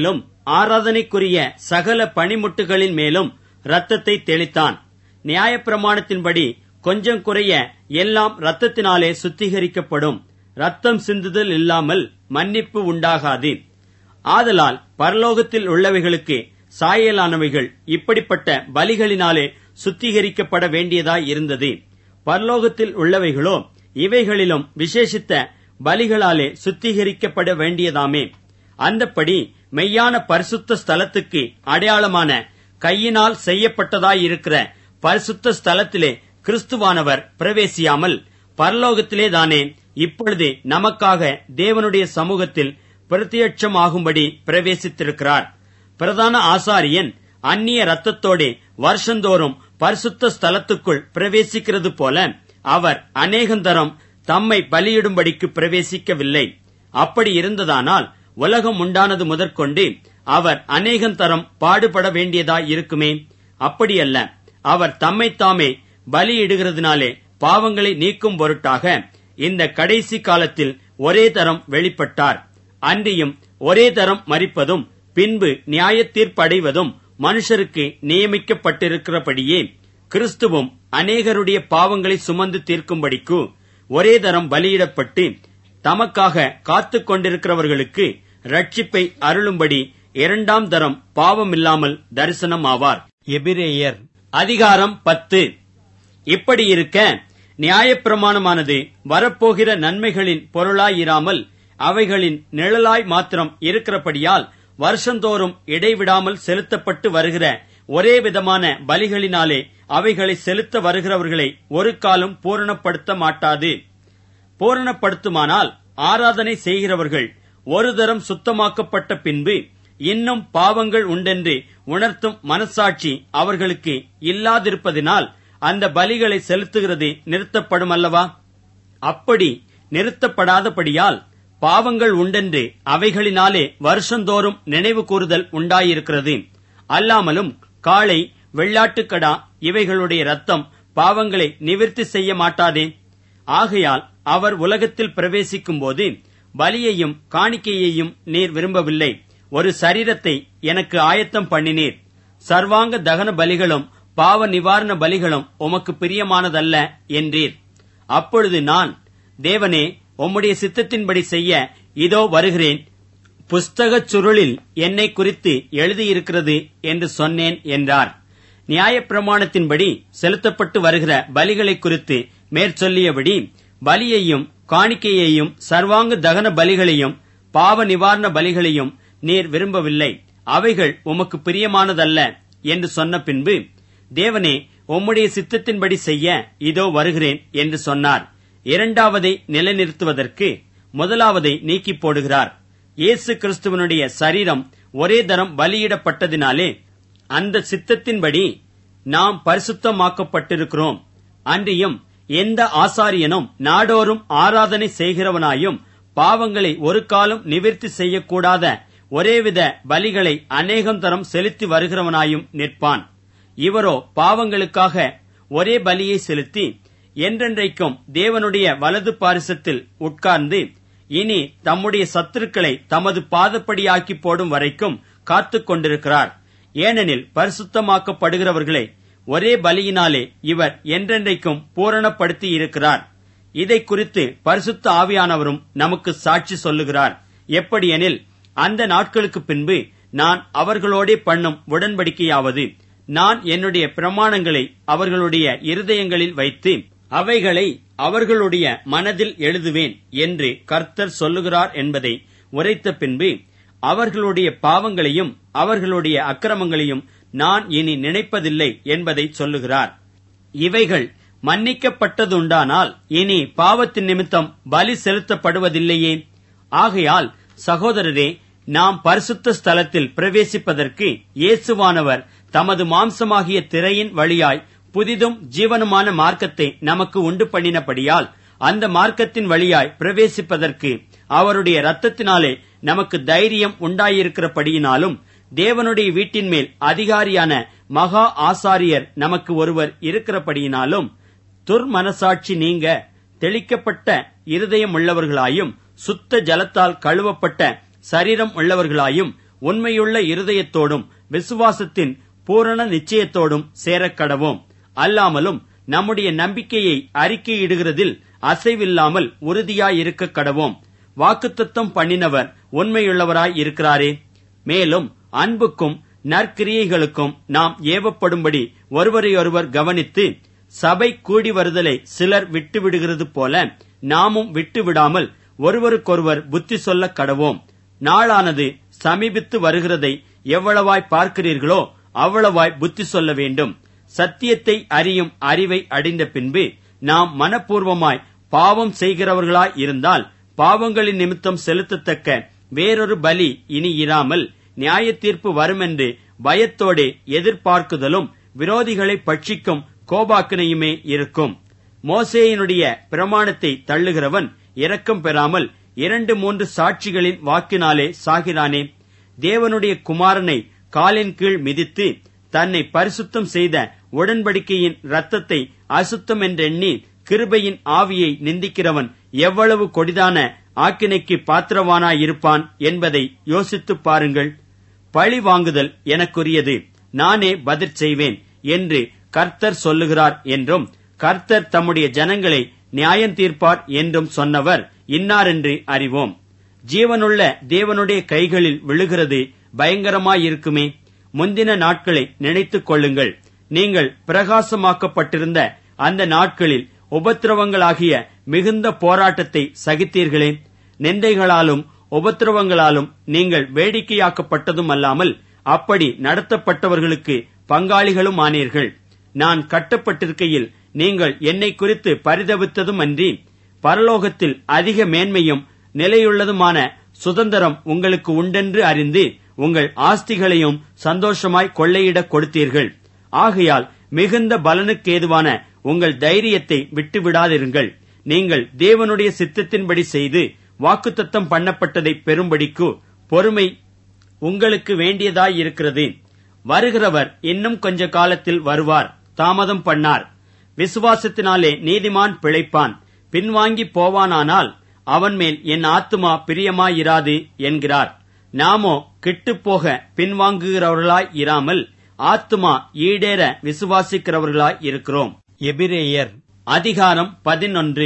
ஆராதனைக்குரிய சகல பணிமுட்டுகளின் மேலும் இரத்தத்தை தெளித்தான் நியாயப்பிரமாணத்தின்படி கொஞ்சம் குறைய எல்லாம் இரத்தத்தினாலே சுத்திகரிக்கப்படும் ரத்தம் சிந்துதல் இல்லாமல் மன்னிப்பு உண்டாகாது ஆதலால் பரலோகத்தில் உள்ளவைகளுக்கு சாயலானவைகள் இப்படிப்பட்ட பலிகளினாலே சுத்திகரிக்கப்பட வேண்டியதாய் இருந்தது பரலோகத்தில் உள்ளவைகளோ இவைகளிலும் விசேஷித்த பலிகளாலே சுத்திகரிக்கப்பட வேண்டியதாமே அந்தப்படி மெய்யான பரிசுத்த ஸ்தலத்துக்கு அடையாளமான கையினால் செய்யப்பட்டதாயிருக்கிற பரிசுத்த ஸ்தலத்திலே கிறிஸ்துவானவர் பிரவேசியாமல் பரலோகத்திலே தானே இப்பொழுது நமக்காக தேவனுடைய சமூகத்தில் பிரத்யட்சமாகும்படி பிரவேசித்திருக்கிறார் பிரதான ஆசாரியன் அந்நிய ரத்தத்தோடே வருஷந்தோறும் பரிசுத்த ஸ்தலத்துக்குள் பிரவேசிக்கிறது போல அவர் அநேகந்தரம் தம்மை பலியிடும்படிக்கு பிரவேசிக்கவில்லை அப்படி இருந்ததானால் உலகம் உண்டானது முதற்கொண்டு அவர் அநேகந்தரம் பாடுபட வேண்டியதாய் இருக்குமே அப்படியல்ல அவர் தம்மைத்தாமே பலியிடுகிறதுனாலே பாவங்களை நீக்கும் பொருட்டாக இந்த கடைசி காலத்தில் ஒரே தரம் வெளிப்பட்டார் அன்றியும் ஒரே தரம் மறிப்பதும் பின்பு நியாய தீர்ப்படைவதும் மனுஷருக்கு நியமிக்கப்பட்டிருக்கிறபடியே கிறிஸ்துவும் அநேகருடைய பாவங்களை சுமந்து தீர்க்கும்படிக்கு ஒரே தரம் பலியிடப்பட்டு தமக்காக காத்துக் கொண்டிருக்கிறவர்களுக்கு ரட்சிப்பை அருளும்படி இரண்டாம் தரம் பாவமில்லாமல் தரிசனமாவார் எபிரேயர் அதிகாரம் பத்து இப்படி இருக்க நியாயப்பிரமாணமானது வரப்போகிற நன்மைகளின் பொருளாயிராமல் அவைகளின் நிழலாய் மாத்திரம் இருக்கிறபடியால் வருஷந்தோறும் இடைவிடாமல் செலுத்தப்பட்டு வருகிற ஒரே விதமான பலிகளினாலே அவைகளை செலுத்த வருகிறவர்களை ஒரு காலம் பூரணப்படுத்த மாட்டாது பூரணப்படுத்துமானால் ஆராதனை செய்கிறவர்கள் ஒரு தரம் சுத்தமாக்கப்பட்ட பின்பு இன்னும் பாவங்கள் உண்டென்று உணர்த்தும் மனசாட்சி அவர்களுக்கு இல்லாதிருப்பதினால் அந்த பலிகளை செலுத்துகிறது நிறுத்தப்படும் அல்லவா அப்படி நிறுத்தப்படாதபடியால் பாவங்கள் உண்டென்று அவைகளினாலே வருஷந்தோறும் நினைவு கூறுதல் உண்டாயிருக்கிறது அல்லாமலும் காளை வெள்ளாட்டுக்கடா இவைகளுடைய ரத்தம் பாவங்களை நிவிர்த்தி செய்ய மாட்டாதே ஆகையால் அவர் உலகத்தில் பிரவேசிக்கும் போது பலியையும் காணிக்கையையும் நீர் விரும்பவில்லை ஒரு சரீரத்தை எனக்கு ஆயத்தம் பண்ணினீர் சர்வாங்க தகன பலிகளும் பாவ நிவாரண பலிகளும் உமக்கு பிரியமானதல்ல என்றீர் அப்பொழுது நான் தேவனே உம்முடைய சித்தத்தின்படி செய்ய இதோ வருகிறேன் புஸ்தகச் சுருளில் என்னை குறித்து எழுதியிருக்கிறது என்று சொன்னேன் என்றார் நியாயப்பிரமாணத்தின்படி செலுத்தப்பட்டு வருகிற பலிகளை குறித்து மேற்சொல்லியபடி பலியையும் காணிக்கையையும் சர்வாங்க தகன பலிகளையும் பாவ நிவாரண பலிகளையும் நீர் விரும்பவில்லை அவைகள் உமக்கு பிரியமானதல்ல என்று சொன்ன பின்பு தேவனே உம்முடைய சித்தத்தின்படி செய்ய இதோ வருகிறேன் என்று சொன்னார் இரண்டாவதை நிலைநிறுத்துவதற்கு முதலாவதை நீக்கி போடுகிறார் இயேசு கிறிஸ்துவனுடைய சரீரம் ஒரே தரம் பலியிடப்பட்டதினாலே அந்த சித்தத்தின்படி நாம் பரிசுத்தமாக்கப்பட்டிருக்கிறோம் அன்றியும் எந்த ஆசாரியனும் நாடோறும் ஆராதனை செய்கிறவனாயும் பாவங்களை ஒரு காலம் நிவிர்த்தி செய்யக்கூடாத ஒரேவித பலிகளை அநேகம் தரம் செலுத்தி வருகிறவனாயும் நிற்பான் இவரோ பாவங்களுக்காக ஒரே பலியை செலுத்தி என்றென்றைக்கும் தேவனுடைய வலது பாரிசத்தில் உட்கார்ந்து இனி தம்முடைய சத்துருக்களை தமது பாதப்படியாக்கி போடும் வரைக்கும் காத்துக் கொண்டிருக்கிறார் ஏனெனில் பரிசுத்தமாக்கப்படுகிறவர்களை ஒரே பலியினாலே இவர் என்றென்றைக்கும் பூரணப்படுத்தி இருக்கிறார் இதை குறித்து பரிசுத்த ஆவியானவரும் நமக்கு சாட்சி சொல்லுகிறார் எப்படியெனில் அந்த நாட்களுக்கு பின்பு நான் அவர்களோடே பண்ணும் உடன்படிக்கையாவது நான் என்னுடைய பிரமாணங்களை அவர்களுடைய இருதயங்களில் வைத்து அவைகளை அவர்களுடைய மனதில் எழுதுவேன் என்று கர்த்தர் சொல்லுகிறார் என்பதை உரைத்த பின்பு அவர்களுடைய பாவங்களையும் அவர்களுடைய அக்கிரமங்களையும் நான் இனி நினைப்பதில்லை என்பதை சொல்லுகிறார் இவைகள் மன்னிக்கப்பட்டதுண்டானால் இனி பாவத்தின் நிமித்தம் பலி செலுத்தப்படுவதில்லையே ஆகையால் சகோதரரே நாம் பரிசுத்த ஸ்தலத்தில் பிரவேசிப்பதற்கு இயேசுவானவர் தமது மாம்சமாகிய திரையின் வழியாய் புதிதும் ஜீவனுமான மார்க்கத்தை நமக்கு உண்டு பண்ணினபடியால் அந்த மார்க்கத்தின் வழியாய் பிரவேசிப்பதற்கு அவருடைய ரத்தத்தினாலே நமக்கு தைரியம் உண்டாயிருக்கிறபடியினாலும் தேவனுடைய வீட்டின் மேல் அதிகாரியான மகா ஆசாரியர் நமக்கு ஒருவர் இருக்கிறபடியினாலும் துர்மனசாட்சி நீங்க தெளிக்கப்பட்ட இருதயம் உள்ளவர்களாயும் சுத்த ஜலத்தால் கழுவப்பட்ட சரீரம் உள்ளவர்களாயும் உண்மையுள்ள இருதயத்தோடும் விசுவாசத்தின் பூரண நிச்சயத்தோடும் சேரக் கடவோம் அல்லாமலும் நம்முடைய நம்பிக்கையை அறிக்கையிடுகிறதில் அசைவில்லாமல் உறுதியாயிருக்க கடவோம் வாக்குத்தத்தம் பண்ணினவர் உண்மையுள்ளவராய் இருக்கிறாரே மேலும் அன்புக்கும் நற்கிரியைகளுக்கும் நாம் ஏவப்படும்படி ஒருவரையொருவர் கவனித்து சபை கூடி வருதலை சிலர் விட்டுவிடுகிறது போல நாமும் விட்டுவிடாமல் ஒருவருக்கொருவர் புத்தி சொல்ல கடவோம் நாளானது சமீபித்து வருகிறதை எவ்வளவாய் பார்க்கிறீர்களோ அவ்வளவாய் புத்தி சொல்ல வேண்டும் சத்தியத்தை அறியும் அறிவை அடைந்த பின்பு நாம் மனப்பூர்வமாய் பாவம் செய்கிறவர்களாய் இருந்தால் பாவங்களின் நிமித்தம் செலுத்தத்தக்க வேறொரு பலி இனி இராமல் நியாய தீர்ப்பு வருமென்று பயத்தோடே எதிர்பார்க்குதலும் விரோதிகளை பட்சிக்கும் கோபாக்கினையுமே இருக்கும் மோசேயினுடைய பிரமாணத்தை தள்ளுகிறவன் இரக்கம் பெறாமல் இரண்டு மூன்று சாட்சிகளின் வாக்கினாலே சாகிறானே தேவனுடைய குமாரனை காலின் கீழ் மிதித்து தன்னை பரிசுத்தம் செய்த உடன்படிக்கையின் இரத்தத்தை அசுத்தம் என்றெண்ணி கிருபையின் ஆவியை நிந்திக்கிறவன் எவ்வளவு கொடிதான ஆக்கினைக்கு பாத்திரவானாயிருப்பான் என்பதை யோசித்துப் பாருங்கள் பழி வாங்குதல் எனக்குரியது நானே பதிற் செய்வேன் என்று கர்த்தர் சொல்லுகிறார் என்றும் கர்த்தர் தம்முடைய ஜனங்களை நியாயம் தீர்ப்பார் என்றும் சொன்னவர் இன்னாரென்று அறிவோம் ஜீவனுள்ள தேவனுடைய கைகளில் விழுகிறது பயங்கரமாயிருக்குமே முந்தின நாட்களை நினைத்துக் கொள்ளுங்கள் நீங்கள் பிரகாசமாக்கப்பட்டிருந்த அந்த நாட்களில் உபத்திரவங்களாகிய மிகுந்த போராட்டத்தை சகித்தீர்களே நிந்தைகளாலும் உபத்திரவங்களாலும் நீங்கள் வேடிக்கையாக்கப்பட்டதும் அல்லாமல் அப்படி நடத்தப்பட்டவர்களுக்கு பங்காளிகளும் ஆனீர்கள் நான் கட்டப்பட்டிருக்கையில் நீங்கள் என்னை குறித்து பரிதவித்ததும் அன்றி பரலோகத்தில் அதிக மேன்மையும் நிலையுள்ளதுமான சுதந்திரம் உங்களுக்கு உண்டென்று அறிந்து உங்கள் ஆஸ்திகளையும் சந்தோஷமாய் கொள்ளையிடக் கொடுத்தீர்கள் ஆகையால் மிகுந்த பலனுக்கேதுவான உங்கள் தைரியத்தை விட்டுவிடாதிருங்கள் நீங்கள் தேவனுடைய சித்தத்தின்படி செய்து வாக்குத்தத்தம் பண்ணப்பட்டதை பெறும்படிக்கு பொறுமை உங்களுக்கு வேண்டியதாயிருக்கிறது வருகிறவர் இன்னும் கொஞ்ச காலத்தில் வருவார் தாமதம் பண்ணார் விசுவாசத்தினாலே நீதிமான் பிழைப்பான் பின்வாங்கி போவானானால் அவன் மேல் என் ஆத்துமா பிரியமாயிராது என்கிறார் நாமோ கிட்டுப்போக பின்வாங்குகிறவர்களாய் இராமல் ஆத்துமா ஈடேற விசுவாசிக்கிறவர்களாய் இருக்கிறோம் எபிரேயர் அதிகாரம் பதினொன்று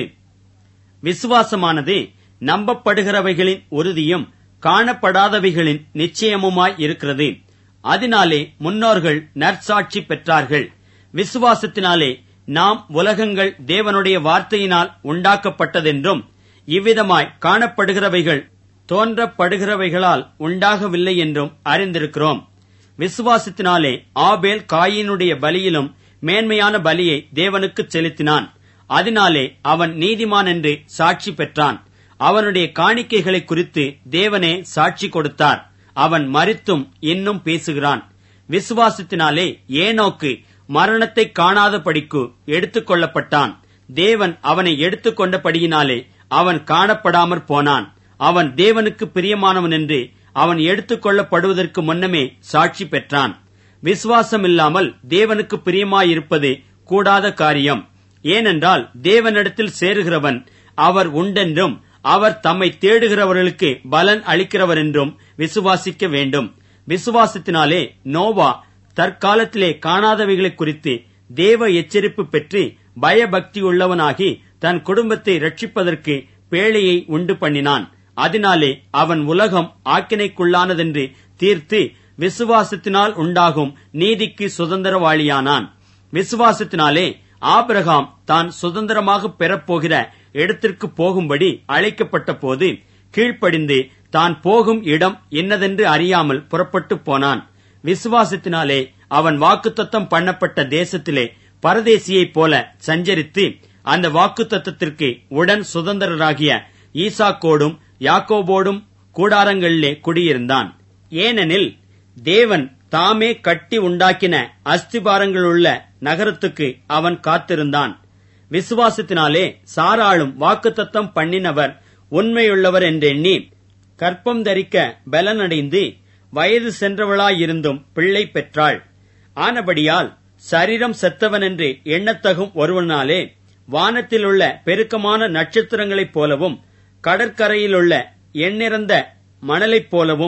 விசுவாசமானது நம்பப்படுகிறவைகளின் உறுதியும் காணப்படாதவைகளின் நிச்சயமுமாய் இருக்கிறது அதனாலே முன்னோர்கள் நற்சாட்சி பெற்றார்கள் விசுவாசத்தினாலே நாம் உலகங்கள் தேவனுடைய வார்த்தையினால் உண்டாக்கப்பட்டதென்றும் இவ்விதமாய் காணப்படுகிறவைகள் தோன்றப்படுகிறவைகளால் உண்டாகவில்லை என்றும் அறிந்திருக்கிறோம் விசுவாசத்தினாலே ஆபேல் காயினுடைய பலியிலும் மேன்மையான பலியை தேவனுக்குச் செலுத்தினான் அதனாலே அவன் நீதிமான் என்று சாட்சி பெற்றான் அவனுடைய காணிக்கைகளை குறித்து தேவனே சாட்சி கொடுத்தார் அவன் மறித்தும் இன்னும் பேசுகிறான் விசுவாசத்தினாலே ஏனோக்கு மரணத்தை காணாதபடிக்கு எடுத்துக் கொள்ளப்பட்டான் தேவன் அவனை எடுத்துக் கொண்டபடியினாலே அவன் காணப்படாமற் போனான் அவன் தேவனுக்கு பிரியமானவன் என்று அவன் எடுத்துக் கொள்ளப்படுவதற்கு முன்னமே சாட்சி பெற்றான் விசுவாசம் இல்லாமல் தேவனுக்கு பிரியமாயிருப்பது கூடாத காரியம் ஏனென்றால் தேவனிடத்தில் சேருகிறவன் அவர் உண்டென்றும் அவர் தம்மை தேடுகிறவர்களுக்கு பலன் அளிக்கிறவர் என்றும் விசுவாசிக்க வேண்டும் விசுவாசத்தினாலே நோவா தற்காலத்திலே காணாதவைகளை குறித்து தேவ எச்சரிப்பு பெற்று பயபக்தி உள்ளவனாகி தன் குடும்பத்தை ரட்சிப்பதற்கு பேழையை உண்டு பண்ணினான் அதனாலே அவன் உலகம் ஆக்கினைக்குள்ளானதென்று தீர்த்து விசுவாசத்தினால் உண்டாகும் நீதிக்கு சுதந்திரவாளியானான் விசுவாசத்தினாலே ஆபிரகாம் தான் சுதந்திரமாக பெறப்போகிற இடத்திற்கு போகும்படி அழைக்கப்பட்ட போது கீழ்ப்படிந்து தான் போகும் இடம் என்னதென்று அறியாமல் புறப்பட்டு போனான் விசுவாசத்தினாலே அவன் வாக்குத்தத்தம் பண்ணப்பட்ட தேசத்திலே பரதேசியைப் போல சஞ்சரித்து அந்த வாக்குத்தத்தத்திற்கு உடன் சுதந்திரராகிய ஈசாக்கோடும் யாக்கோபோடும் கூடாரங்களிலே குடியிருந்தான் ஏனெனில் தேவன் தாமே கட்டி உண்டாக்கின அஸ்திபாரங்களுள்ள நகரத்துக்கு அவன் காத்திருந்தான் விசுவாசத்தினாலே சாராளும் வாக்குத்தத்தம் பண்ணினவர் உண்மையுள்ளவர் என்றெண்ணி கற்பம் தரிக்க பலனடைந்து வயது சென்றவளாயிருந்தும் பிள்ளை பெற்றாள் ஆனபடியால் சரீரம் செத்தவன் என்று எண்ணத்தகும் ஒருவனாலே வானத்திலுள்ள பெருக்கமான நட்சத்திரங்களைப் போலவும் கடற்கரையிலுள்ள எண்ணிறந்த மணலைப் போலவும்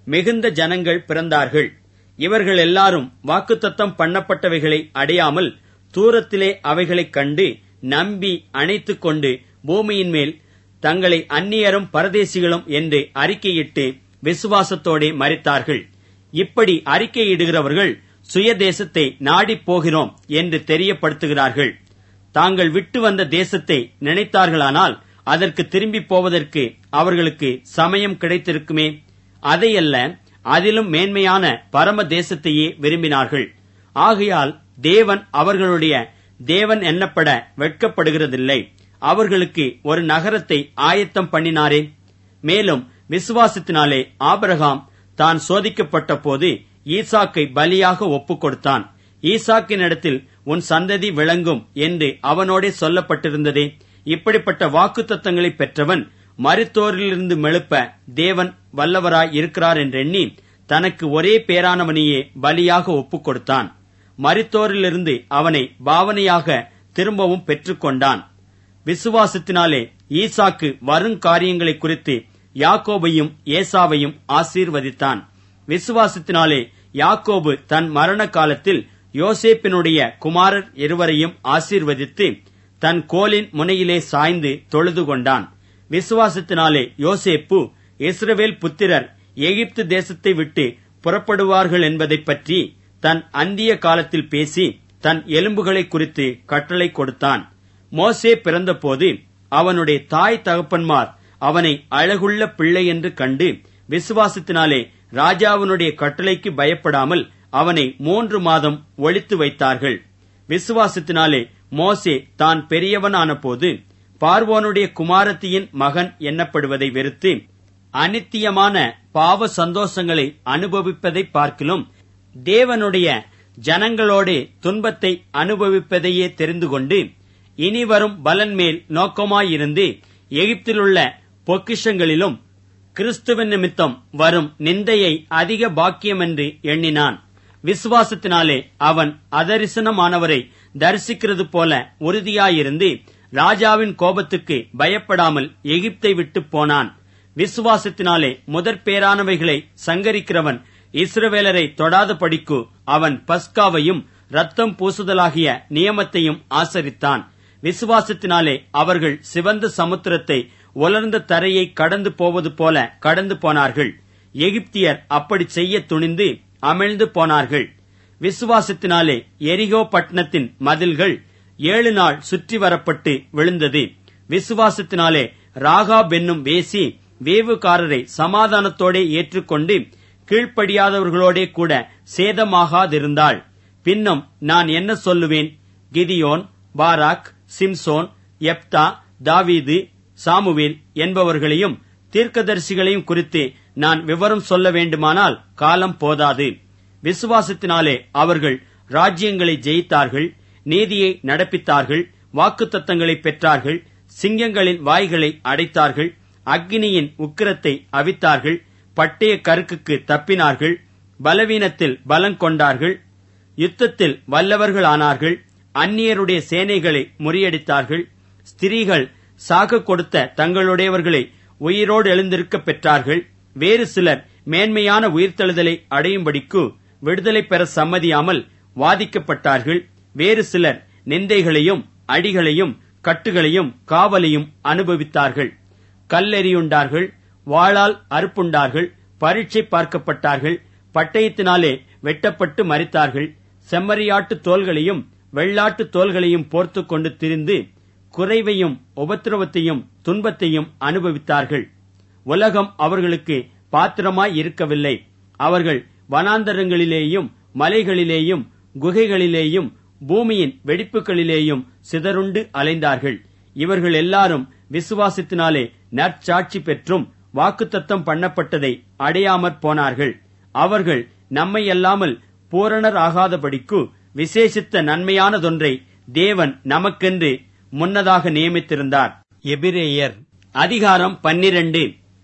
மிகுந்த ஜனங்கள் பிறந்தார்கள் இவர்கள் எல்லாரும் வாக்குத்தத்தம் பண்ணப்பட்டவைகளை அடையாமல் தூரத்திலே அவைகளைக் கண்டு நம்பி அணைத்துக் கொண்டு பூமியின் மேல் தங்களை அந்நியரும் பரதேசிகளும் என்று அறிக்கையிட்டு விசுவாசத்தோடே மறித்தார்கள் இப்படி அறிக்கையிடுகிறவர்கள் சுயதேசத்தை நாடிப் போகிறோம் என்று தெரியப்படுத்துகிறார்கள் தாங்கள் விட்டு வந்த தேசத்தை நினைத்தார்களானால் அதற்கு திரும்பி போவதற்கு அவர்களுக்கு சமயம் கிடைத்திருக்குமே அதையல்ல அதிலும் மேன்மையான பரம தேசத்தையே விரும்பினார்கள் ஆகையால் தேவன் அவர்களுடைய தேவன் எண்ணப்பட வெட்கப்படுகிறதில்லை அவர்களுக்கு ஒரு நகரத்தை ஆயத்தம் பண்ணினாரே மேலும் விசுவாசத்தினாலே ஆபிரகாம் தான் சோதிக்கப்பட்ட போது ஈசாக்கை பலியாக ஒப்புக் கொடுத்தான் ஈசாக்கினிடத்தில் உன் சந்ததி விளங்கும் என்று அவனோடே சொல்லப்பட்டிருந்ததே இப்படிப்பட்ட வாக்குத்தத்தங்களை பெற்றவன் மருத்தோரிலிருந்து மெழுப்ப தேவன் வல்லவராய் இருக்கிறார் என்றெண்ணி தனக்கு ஒரே பேரானவனையே பலியாக ஒப்புக் கொடுத்தான் மரித்தோரிலிருந்து அவனை பாவனையாக திரும்பவும் பெற்றுக்கொண்டான் விசுவாசத்தினாலே ஈசாக்கு வருங்காரியங்களை குறித்து யாக்கோபையும் ஏசாவையும் ஆசீர்வதித்தான் விசுவாசத்தினாலே யாக்கோபு தன் மரண காலத்தில் யோசேப்பினுடைய குமாரர் இருவரையும் ஆசீர்வதித்து தன் கோலின் முனையிலே சாய்ந்து தொழுது கொண்டான் விசுவாசத்தினாலே யோசேப்பு இஸ்ரவேல் புத்திரர் எகிப்து தேசத்தை விட்டு புறப்படுவார்கள் என்பதைப் பற்றி தன் அந்திய காலத்தில் பேசி தன் எலும்புகளை குறித்து கட்டளை கொடுத்தான் மோசே பிறந்தபோது அவனுடைய தாய் தகப்பன்மார் அவனை அழகுள்ள பிள்ளை என்று கண்டு விசுவாசத்தினாலே ராஜாவினுடைய கட்டளைக்கு பயப்படாமல் அவனை மூன்று மாதம் ஒழித்து வைத்தார்கள் விசுவாசத்தினாலே மோசே தான் பெரியவனான போது பார்வோனுடைய குமாரத்தியின் மகன் எண்ணப்படுவதை வெறுத்து அனித்தியமான பாவ சந்தோஷங்களை அனுபவிப்பதை பார்க்கிலும் தேவனுடைய ஜனங்களோடு துன்பத்தை அனுபவிப்பதையே தெரிந்து கொண்டு இனி வரும் பலன் மேல் நோக்கமாயிருந்து எகிப்திலுள்ள பொக்கிஷங்களிலும் கிறிஸ்துவின் நிமித்தம் வரும் நிந்தையை அதிக பாக்கியமென்று எண்ணினான் விசுவாசத்தினாலே அவன் அதரிசனமானவரை தரிசிக்கிறது போல உறுதியாயிருந்து ராஜாவின் கோபத்துக்கு பயப்படாமல் எகிப்தை விட்டு போனான் விசுவாசத்தினாலே முதற் பேரானவைகளை சங்கரிக்கிறவன் இஸ்ரவேலரை தொடாத படிக்கு அவன் பஸ்காவையும் ரத்தம் பூசுதலாகிய நியமத்தையும் ஆசரித்தான் விசுவாசத்தினாலே அவர்கள் சிவந்த சமுத்திரத்தை உலர்ந்த தரையை கடந்து போவது போல கடந்து போனார்கள் எகிப்தியர் அப்படி செய்ய துணிந்து அமிழ்ந்து போனார்கள் விசுவாசத்தினாலே எரிகோ பட்டணத்தின் மதில்கள் ஏழு நாள் சுற்றி வரப்பட்டு விழுந்தது விசுவாசத்தினாலே ராகா பென்னும் வேசி வேவுகாரரை சமாதானத்தோடே ஏற்றுக்கொண்டு கீழ்ப்படியாதவர்களோடே கூட சேதமாகாதிருந்தாள் பின்னும் நான் என்ன சொல்லுவேன் கிதியோன் பாராக் சிம்சோன் எப்தா தாவீது சாமுவேல் என்பவர்களையும் தீர்க்கதரிசிகளையும் குறித்து நான் விவரம் சொல்ல வேண்டுமானால் காலம் போதாது விசுவாசத்தினாலே அவர்கள் ராஜ்யங்களை ஜெயித்தார்கள் நீதியை நடப்பித்தார்கள் வாக்குத்தத்தங்களை பெற்றார்கள் சிங்கங்களின் வாய்களை அடைத்தார்கள் அக்னியின் உக்கிரத்தை அவித்தார்கள் பட்டய கருக்குக்கு தப்பினார்கள் பலவீனத்தில் பலம் கொண்டார்கள் யுத்தத்தில் வல்லவர்கள் ஆனார்கள் அந்நியருடைய சேனைகளை முறியடித்தார்கள் ஸ்திரீகள் சாக கொடுத்த தங்களுடையவர்களை உயிரோடு எழுந்திருக்க பெற்றார்கள் வேறு சிலர் மேன்மையான உயிர்த்தெழுதலை அடையும்படிக்கு விடுதலை பெற சம்மதியாமல் வாதிக்கப்பட்டார்கள் வேறு சிலர் நிந்தைகளையும் அடிகளையும் கட்டுகளையும் காவலையும் அனுபவித்தார்கள் கல்லெறியுண்டார்கள் வாளால் அறுப்புண்டார்கள் பரீட்சை பார்க்கப்பட்டார்கள் பட்டயத்தினாலே வெட்டப்பட்டு மறித்தார்கள் செம்மறியாட்டு தோள்களையும் வெள்ளாட்டு தோள்களையும் போர்த்து கொண்டு திரிந்து குறைவையும் உபத்திரவத்தையும் துன்பத்தையும் அனுபவித்தார்கள் உலகம் அவர்களுக்கு பாத்திரமாய் இருக்கவில்லை அவர்கள் வனாந்தரங்களிலேயும் மலைகளிலேயும் குகைகளிலேயும் பூமியின் வெடிப்புகளிலேயும் சிதறுண்டு அலைந்தார்கள் இவர்கள் எல்லாரும் விசுவாசத்தினாலே நற்சாட்சி பெற்றும் வாக்குத்தத்தம் பண்ணப்பட்டதை அடையாமற் போனார்கள் அவர்கள் நம்மை அல்லாமல் பூரணர் ஆகாதபடிக்கு விசேஷித்த நன்மையானதொன்றை தேவன் நமக்கென்று முன்னதாக நியமித்திருந்தார் எபிரேயர் அதிகாரம் பன்னிரண்டு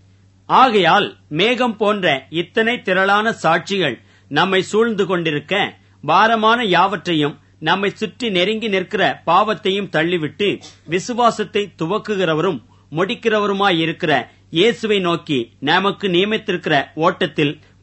ஆகையால் மேகம் போன்ற இத்தனை திரளான சாட்சிகள் நம்மை சூழ்ந்து கொண்டிருக்க பாரமான யாவற்றையும் நம்மை சுற்றி நெருங்கி நிற்கிற பாவத்தையும் தள்ளிவிட்டு விசுவாசத்தை துவக்குகிறவரும் முடிக்கிறவருமாயிருக்கிற இயேசுவை நோக்கி நமக்கு நியமித்திருக்கிற ஓட்டத்தில்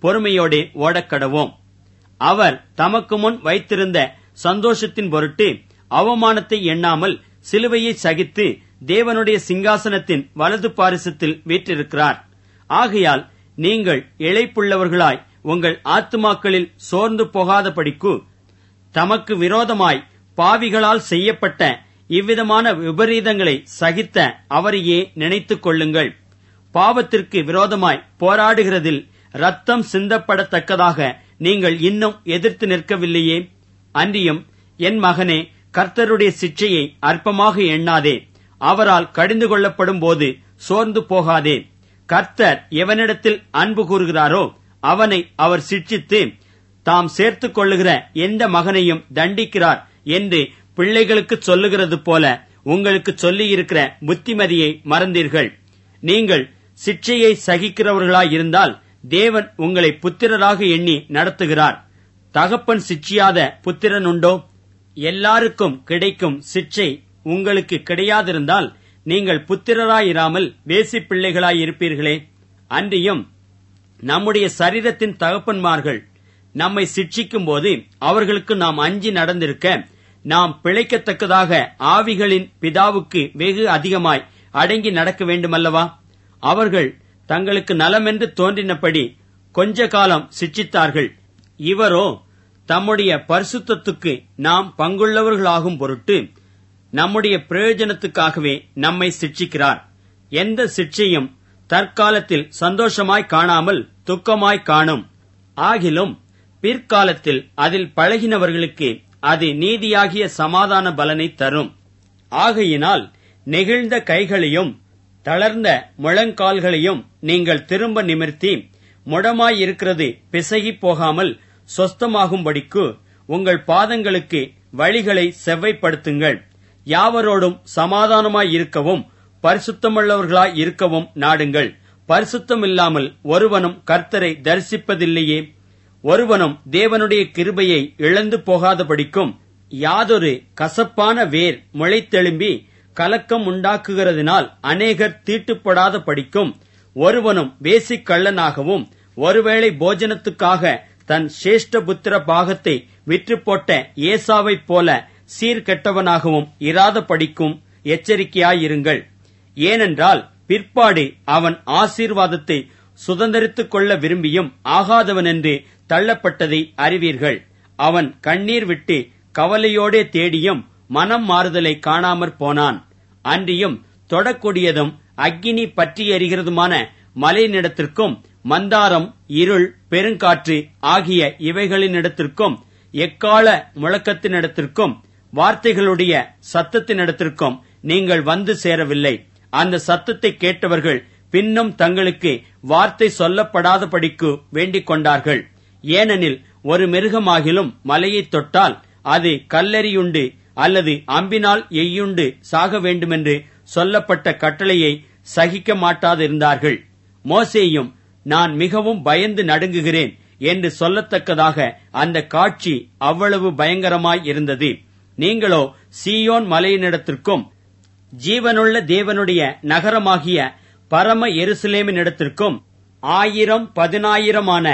பொறுமையோடே ஓடக்கடவோம் அவர் தமக்கு முன் வைத்திருந்த சந்தோஷத்தின் பொருட்டு அவமானத்தை எண்ணாமல் சிலுவையை சகித்து தேவனுடைய சிங்காசனத்தின் வலது பாரிசத்தில் வீற்றிருக்கிறார் ஆகையால் நீங்கள் இழைப்புள்ளவர்களாய் உங்கள் ஆத்துமாக்களில் சோர்ந்து போகாதபடிக்கு தமக்கு விரோதமாய் பாவிகளால் செய்யப்பட்ட இவ்விதமான விபரீதங்களை சகித்த அவரையே நினைத்துக் கொள்ளுங்கள் பாவத்திற்கு விரோதமாய் போராடுகிறதில் ரத்தம் சிந்தப்படத்தக்கதாக நீங்கள் இன்னும் எதிர்த்து நிற்கவில்லையே அன்றியும் என் மகனே கர்த்தருடைய சிற்றையை அற்பமாக எண்ணாதே அவரால் கடிந்து கொள்ளப்படும் போது சோர்ந்து போகாதே கர்த்தர் எவனிடத்தில் அன்பு கூறுகிறாரோ அவனை அவர் சிட்சித்து தாம் சேர்த்துக் கொள்ளுகிற எந்த மகனையும் தண்டிக்கிறார் என்று பிள்ளைகளுக்கு சொல்லுகிறது போல உங்களுக்கு சொல்லியிருக்கிற புத்திமதியை மறந்தீர்கள் நீங்கள் சிற்றையை சகிக்கிறவர்களாயிருந்தால் தேவன் உங்களை புத்திரராக எண்ணி நடத்துகிறார் தகப்பன் சிற்றியாத புத்திரன் உண்டோ எல்லாருக்கும் கிடைக்கும் சிற்றை உங்களுக்கு கிடையாதிருந்தால் நீங்கள் புத்திரராயிராமல் வேசி பிள்ளைகளாயிருப்பீர்களே அன்றியும் நம்முடைய சரீரத்தின் தகப்பன்மார்கள் நம்மை சிட்சிக்கும் போது அவர்களுக்கு நாம் அஞ்சி நடந்திருக்க நாம் பிழைக்கத்தக்கதாக ஆவிகளின் பிதாவுக்கு வெகு அதிகமாய் அடங்கி நடக்க வேண்டுமல்லவா அவர்கள் தங்களுக்கு நலமென்று தோன்றினபடி கொஞ்ச காலம் சிட்சித்தார்கள் இவரோ தம்முடைய பரிசுத்தத்துக்கு நாம் பங்குள்ளவர்களாகும் பொருட்டு நம்முடைய பிரயோஜனத்துக்காகவே நம்மை சிட்சிக்கிறார் எந்த சிட்சையும் தற்காலத்தில் சந்தோஷமாய் காணாமல் துக்கமாய் காணும் ஆகிலும் பிற்காலத்தில் அதில் பழகினவர்களுக்கு அது நீதியாகிய சமாதான பலனை தரும் ஆகையினால் நெகிழ்ந்த கைகளையும் தளர்ந்த முழங்கால்களையும் நீங்கள் திரும்ப நிமிர்த்தி முடமாயிருக்கிறது பிசகிப் போகாமல் சொஸ்தமாகும்படிக்கு உங்கள் பாதங்களுக்கு வழிகளை செவ்வைப்படுத்துங்கள் யாவரோடும் சமாதானமாய் இருக்கவும் பரிசுத்தமுள்ளவர்களாய் இருக்கவும் நாடுங்கள் பரிசுத்தம் இல்லாமல் ஒருவனும் கர்த்தரை தரிசிப்பதில்லையே ஒருவனும் தேவனுடைய கிருபையை இழந்து போகாதபடிக்கும் யாதொரு கசப்பான வேர் முளைத்தெழும்பி கலக்கம் உண்டாக்குகிறதினால் அநேகர் தீட்டுப்படாத படிக்கும் ஒருவனும் வேசிக் கள்ளனாகவும் ஒருவேளை போஜனத்துக்காக தன் சேஷ்ட புத்திர பாகத்தை விற்று போட்ட ஏசாவைப் போல சீர்கெட்டவனாகவும் இராத படிக்கும் எச்சரிக்கையாயிருங்கள் ஏனென்றால் பிற்பாடு அவன் ஆசீர்வாதத்தை சுதந்திரித்துக் கொள்ள விரும்பியும் ஆகாதவன் என்று தள்ளப்பட்டதை அறிவீர்கள் அவன் கண்ணீர் விட்டு கவலையோடே தேடியும் மனம் மாறுதலை காணாமற் போனான் அன்றியும் தொடக்கூடியதும் அக்கினி பற்றி எறிகிறதுமான மலையினிடத்திற்கும் மந்தாரம் இருள் பெருங்காற்று ஆகிய இவைகளினிடத்திற்கும் எக்கால முழக்கத்தினிடத்திற்கும் வார்த்தைகளுடைய சத்தத்தினிடத்திற்கும் நீங்கள் வந்து சேரவில்லை அந்த சத்தத்தை கேட்டவர்கள் பின்னும் தங்களுக்கு வார்த்தை சொல்லப்படாதபடிக்கு வேண்டிக் கொண்டார்கள் ஏனெனில் ஒரு மிருகமாகிலும் மலையைத் தொட்டால் அது கல்லெறியுண்டு அல்லது அம்பினால் எய்யுண்டு சாக வேண்டுமென்று சொல்லப்பட்ட கட்டளையை சகிக்க மாட்டாதிருந்தார்கள் மோசேயும் நான் மிகவும் பயந்து நடுங்குகிறேன் என்று சொல்லத்தக்கதாக அந்த காட்சி அவ்வளவு பயங்கரமாய் இருந்தது நீங்களோ சீயோன் மலையினிடத்திற்கும் ஜீவனுள்ள தேவனுடைய நகரமாகிய பரம எருசலேமினிடத்திற்கும் ஆயிரம் பதினாயிரமான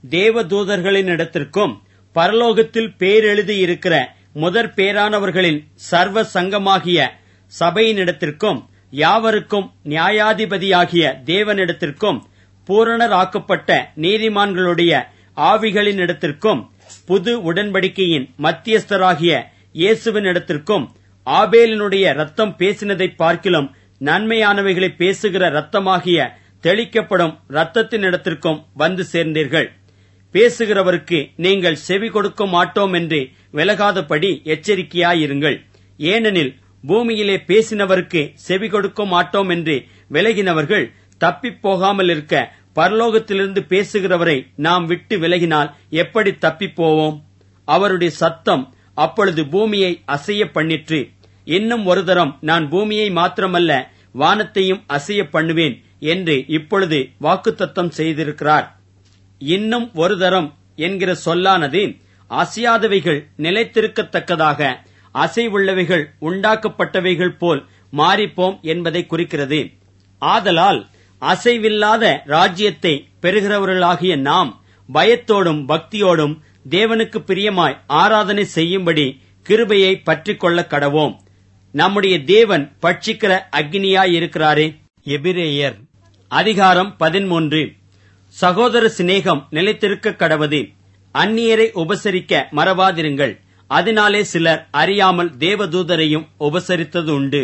தேவதூதர்களினிடத்திற்கும் பரலோகத்தில் பேரெழுதியிருக்கிற முதற் பேரானவர்களின் சர்வ சங்கமாகிய சபையினிடத்திற்கும் யாவருக்கும் நியாயாதிபதியாகிய தேவனிடத்திற்கும் பூரணராக்கப்பட்ட நீதிமான்களுடைய ஆவிகளினிடத்திற்கும் புது உடன்படிக்கையின் மத்தியஸ்தராகிய இயேசுவினிடத்திற்கும் ஆபேலினுடைய ரத்தம் பேசினதை பார்க்கிலும் நன்மையானவைகளை பேசுகிற ரத்தமாகிய தெளிக்கப்படும் ரத்தத்தினிடத்திற்கும் வந்து சேர்ந்தீர்கள் பேசுகிறவருக்கு நீங்கள் செவி கொடுக்க மாட்டோம் என்று விலகாதபடி எச்சரிக்கையாயிருங்கள் ஏனெனில் பூமியிலே பேசினவருக்கு செவி கொடுக்க மாட்டோம் என்று விலகினவர்கள் தப்பிப் போகாமல் இருக்க பரலோகத்திலிருந்து பேசுகிறவரை நாம் விட்டு விலகினால் எப்படி தப்பிப் போவோம் அவருடைய சத்தம் அப்பொழுது பூமியை அசைய பண்ணிற்று இன்னும் ஒரு தரம் நான் பூமியை மாத்திரமல்ல வானத்தையும் அசைய பண்ணுவேன் என்று இப்பொழுது வாக்குத்தத்தம் செய்திருக்கிறார் இன்னும் ஒரு தரம் என்கிற சொல்லானது அசையாதவைகள் நிலைத்திருக்கத்தக்கதாக அசைவுள்ளவைகள் உண்டாக்கப்பட்டவைகள் போல் மாறிப்போம் என்பதை குறிக்கிறது ஆதலால் அசைவில்லாத ராஜ்யத்தை பெறுகிறவர்களாகிய நாம் பயத்தோடும் பக்தியோடும் தேவனுக்கு பிரியமாய் ஆராதனை செய்யும்படி கிருபையை பற்றிக் கொள்ள கடவோம் நம்முடைய தேவன் பட்சிக்கிற அக்னியாயிருக்கிறாரே எபிரேயர் அதிகாரம் பதிமூன்று சகோதர சிநேகம் நிலைத்திருக்க கடவது அந்நியரை உபசரிக்க மறவாதிருங்கள் அதனாலே சிலர் அறியாமல் தேவதூதரையும் உபசரித்தது உண்டு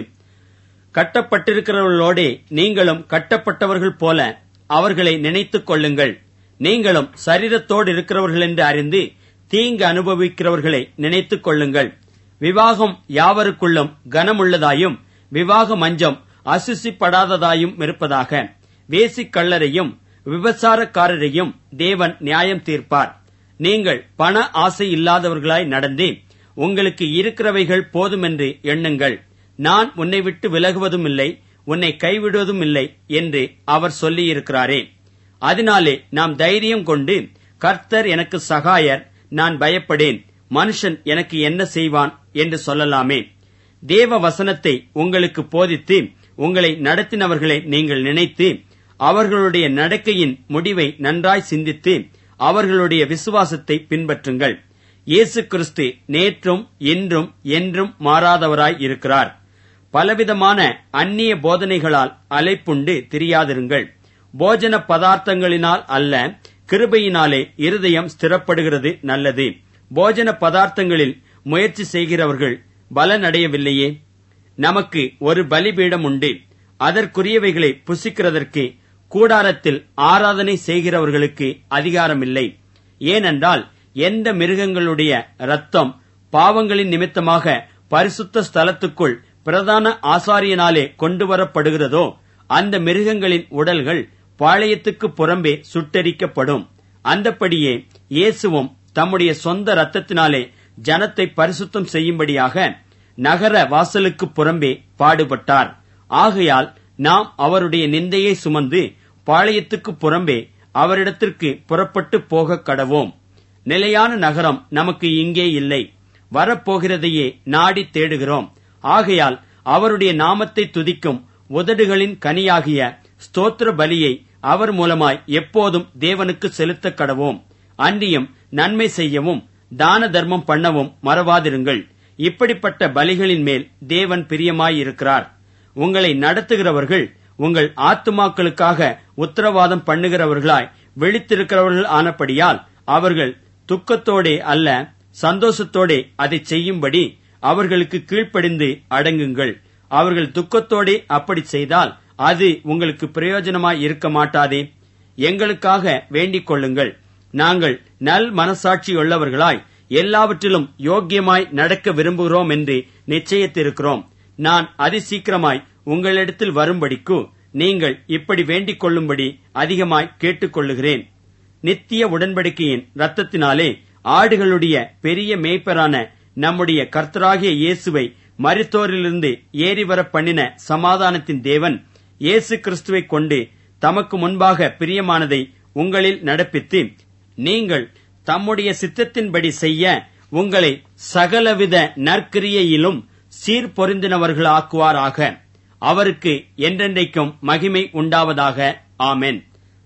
கட்டப்பட்டிருக்கிறவர்களோடே நீங்களும் கட்டப்பட்டவர்கள் போல அவர்களை நினைத்துக் கொள்ளுங்கள் நீங்களும் சரீரத்தோடு இருக்கிறவர்கள் என்று அறிந்து தீங்கு அனுபவிக்கிறவர்களை நினைத்துக் கொள்ளுங்கள் விவாகம் யாவருக்குள்ளும் கனமுள்ளதாயும் விவாக மஞ்சம் அசுசிப்படாததாயும் இருப்பதாக வேசிக் கள்ளரையும் விபச்சாரக்காரரையும் தேவன் நியாயம் தீர்ப்பார் நீங்கள் பண ஆசை இல்லாதவர்களாய் நடந்து உங்களுக்கு இருக்கிறவைகள் போதுமென்று எண்ணுங்கள் நான் உன்னை விட்டு விலகுவதும் இல்லை உன்னை கைவிடுவதும் இல்லை என்று அவர் சொல்லியிருக்கிறாரே அதனாலே நாம் தைரியம் கொண்டு கர்த்தர் எனக்கு சகாயர் நான் பயப்படேன் மனுஷன் எனக்கு என்ன செய்வான் என்று சொல்லலாமே தேவ வசனத்தை உங்களுக்கு போதித்து உங்களை நடத்தினவர்களை நீங்கள் நினைத்து அவர்களுடைய நடக்கையின் முடிவை நன்றாய் சிந்தித்து அவர்களுடைய விசுவாசத்தை பின்பற்றுங்கள் இயேசு கிறிஸ்து நேற்றும் இன்றும் என்றும் மாறாதவராய் இருக்கிறார் பலவிதமான அந்நிய போதனைகளால் அலைப்புண்டு திரியாதிருங்கள் போஜன பதார்த்தங்களினால் அல்ல கிருபையினாலே இருதயம் ஸ்திரப்படுகிறது நல்லது போஜன பதார்த்தங்களில் முயற்சி செய்கிறவர்கள் பலனடையவில்லையே நமக்கு ஒரு பலிபீடம் உண்டு அதற்குரியவைகளை புசிக்கிறதற்கு கூடாரத்தில் ஆராதனை செய்கிறவர்களுக்கு அதிகாரமில்லை ஏனென்றால் எந்த மிருகங்களுடைய ரத்தம் பாவங்களின் நிமித்தமாக பரிசுத்த ஸ்தலத்துக்குள் பிரதான ஆசாரியனாலே கொண்டு வரப்படுகிறதோ அந்த மிருகங்களின் உடல்கள் பாளையத்துக்கு புறம்பே சுட்டெரிக்கப்படும் அந்தப்படியே இயேசுவும் தம்முடைய சொந்த ரத்தத்தினாலே ஜனத்தை பரிசுத்தம் செய்யும்படியாக நகர வாசலுக்கு புறம்பே பாடுபட்டார் ஆகையால் நாம் அவருடைய நிந்தையை சுமந்து பாளையத்துக்கு புறம்பே அவரிடத்திற்கு புறப்பட்டு போக கடவோம் நிலையான நகரம் நமக்கு இங்கே இல்லை வரப்போகிறதையே நாடி தேடுகிறோம் ஆகையால் அவருடைய நாமத்தை துதிக்கும் உதடுகளின் கனியாகிய ஸ்தோத்திர பலியை அவர் மூலமாய் எப்போதும் தேவனுக்கு செலுத்த கடவோம் அன்றியும் நன்மை செய்யவும் தான தர்மம் பண்ணவும் மறவாதிருங்கள் இப்படிப்பட்ட பலிகளின் மேல் தேவன் பிரியமாயிருக்கிறார் உங்களை நடத்துகிறவர்கள் உங்கள் ஆத்துமாக்களுக்காக உத்தரவாதம் பண்ணுகிறவர்களாய் விழித்திருக்கிறவர்கள் ஆனபடியால் அவர்கள் துக்கத்தோடே அல்ல சந்தோஷத்தோடே அதை செய்யும்படி அவர்களுக்கு கீழ்ப்படிந்து அடங்குங்கள் அவர்கள் துக்கத்தோடே அப்படி செய்தால் அது உங்களுக்கு பிரயோஜனமாய் இருக்க மாட்டாதே எங்களுக்காக வேண்டிக் கொள்ளுங்கள் நாங்கள் நல் மனசாட்சி உள்ளவர்களாய் எல்லாவற்றிலும் யோக்கியமாய் நடக்க விரும்புகிறோம் என்று நிச்சயித்திருக்கிறோம் நான் அதிசீக்கிரமாய் உங்களிடத்தில் வரும்படிக்கு நீங்கள் இப்படி வேண்டிக் கொள்ளும்படி அதிகமாய் கேட்டுக்கொள்ளுகிறேன் நித்திய உடன்படிக்கையின் ரத்தத்தினாலே ஆடுகளுடைய பெரிய மேய்ப்பரான நம்முடைய கர்த்தராகிய இயேசுவை மரித்தோரிலிருந்து ஏறிவர பண்ணின சமாதானத்தின் தேவன் இயேசு கிறிஸ்துவை கொண்டு தமக்கு முன்பாக பிரியமானதை உங்களில் நடப்பித்து நீங்கள் தம்முடைய சித்தத்தின்படி செய்ய உங்களை சகலவித நற்கிரியையிலும் சீர்பொருந்தினவர்களாக்குவாராக அவருக்கு என்றென்றைக்கும் மகிமை உண்டாவதாக ஆமென்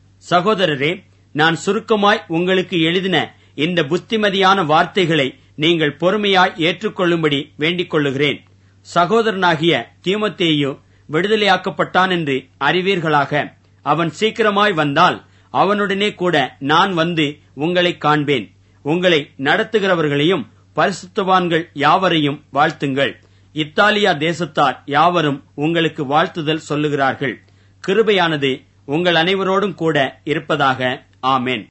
சகோதரரே நான் சுருக்கமாய் உங்களுக்கு எழுதின இந்த புத்திமதியான வார்த்தைகளை நீங்கள் பொறுமையாய் ஏற்றுக்கொள்ளும்படி வேண்டிக் கொள்ளுகிறேன் சகோதரனாகிய தீமத்தேயு விடுதலையாக்கப்பட்டான் என்று அறிவீர்களாக அவன் சீக்கிரமாய் வந்தால் அவனுடனே கூட நான் வந்து உங்களை காண்பேன் உங்களை நடத்துகிறவர்களையும் பரிசுத்தவான்கள் யாவரையும் வாழ்த்துங்கள் இத்தாலியா தேசத்தார் யாவரும் உங்களுக்கு வாழ்த்துதல் சொல்லுகிறார்கள் கிருபையானது உங்கள் அனைவரோடும் கூட இருப்பதாக ஆமென்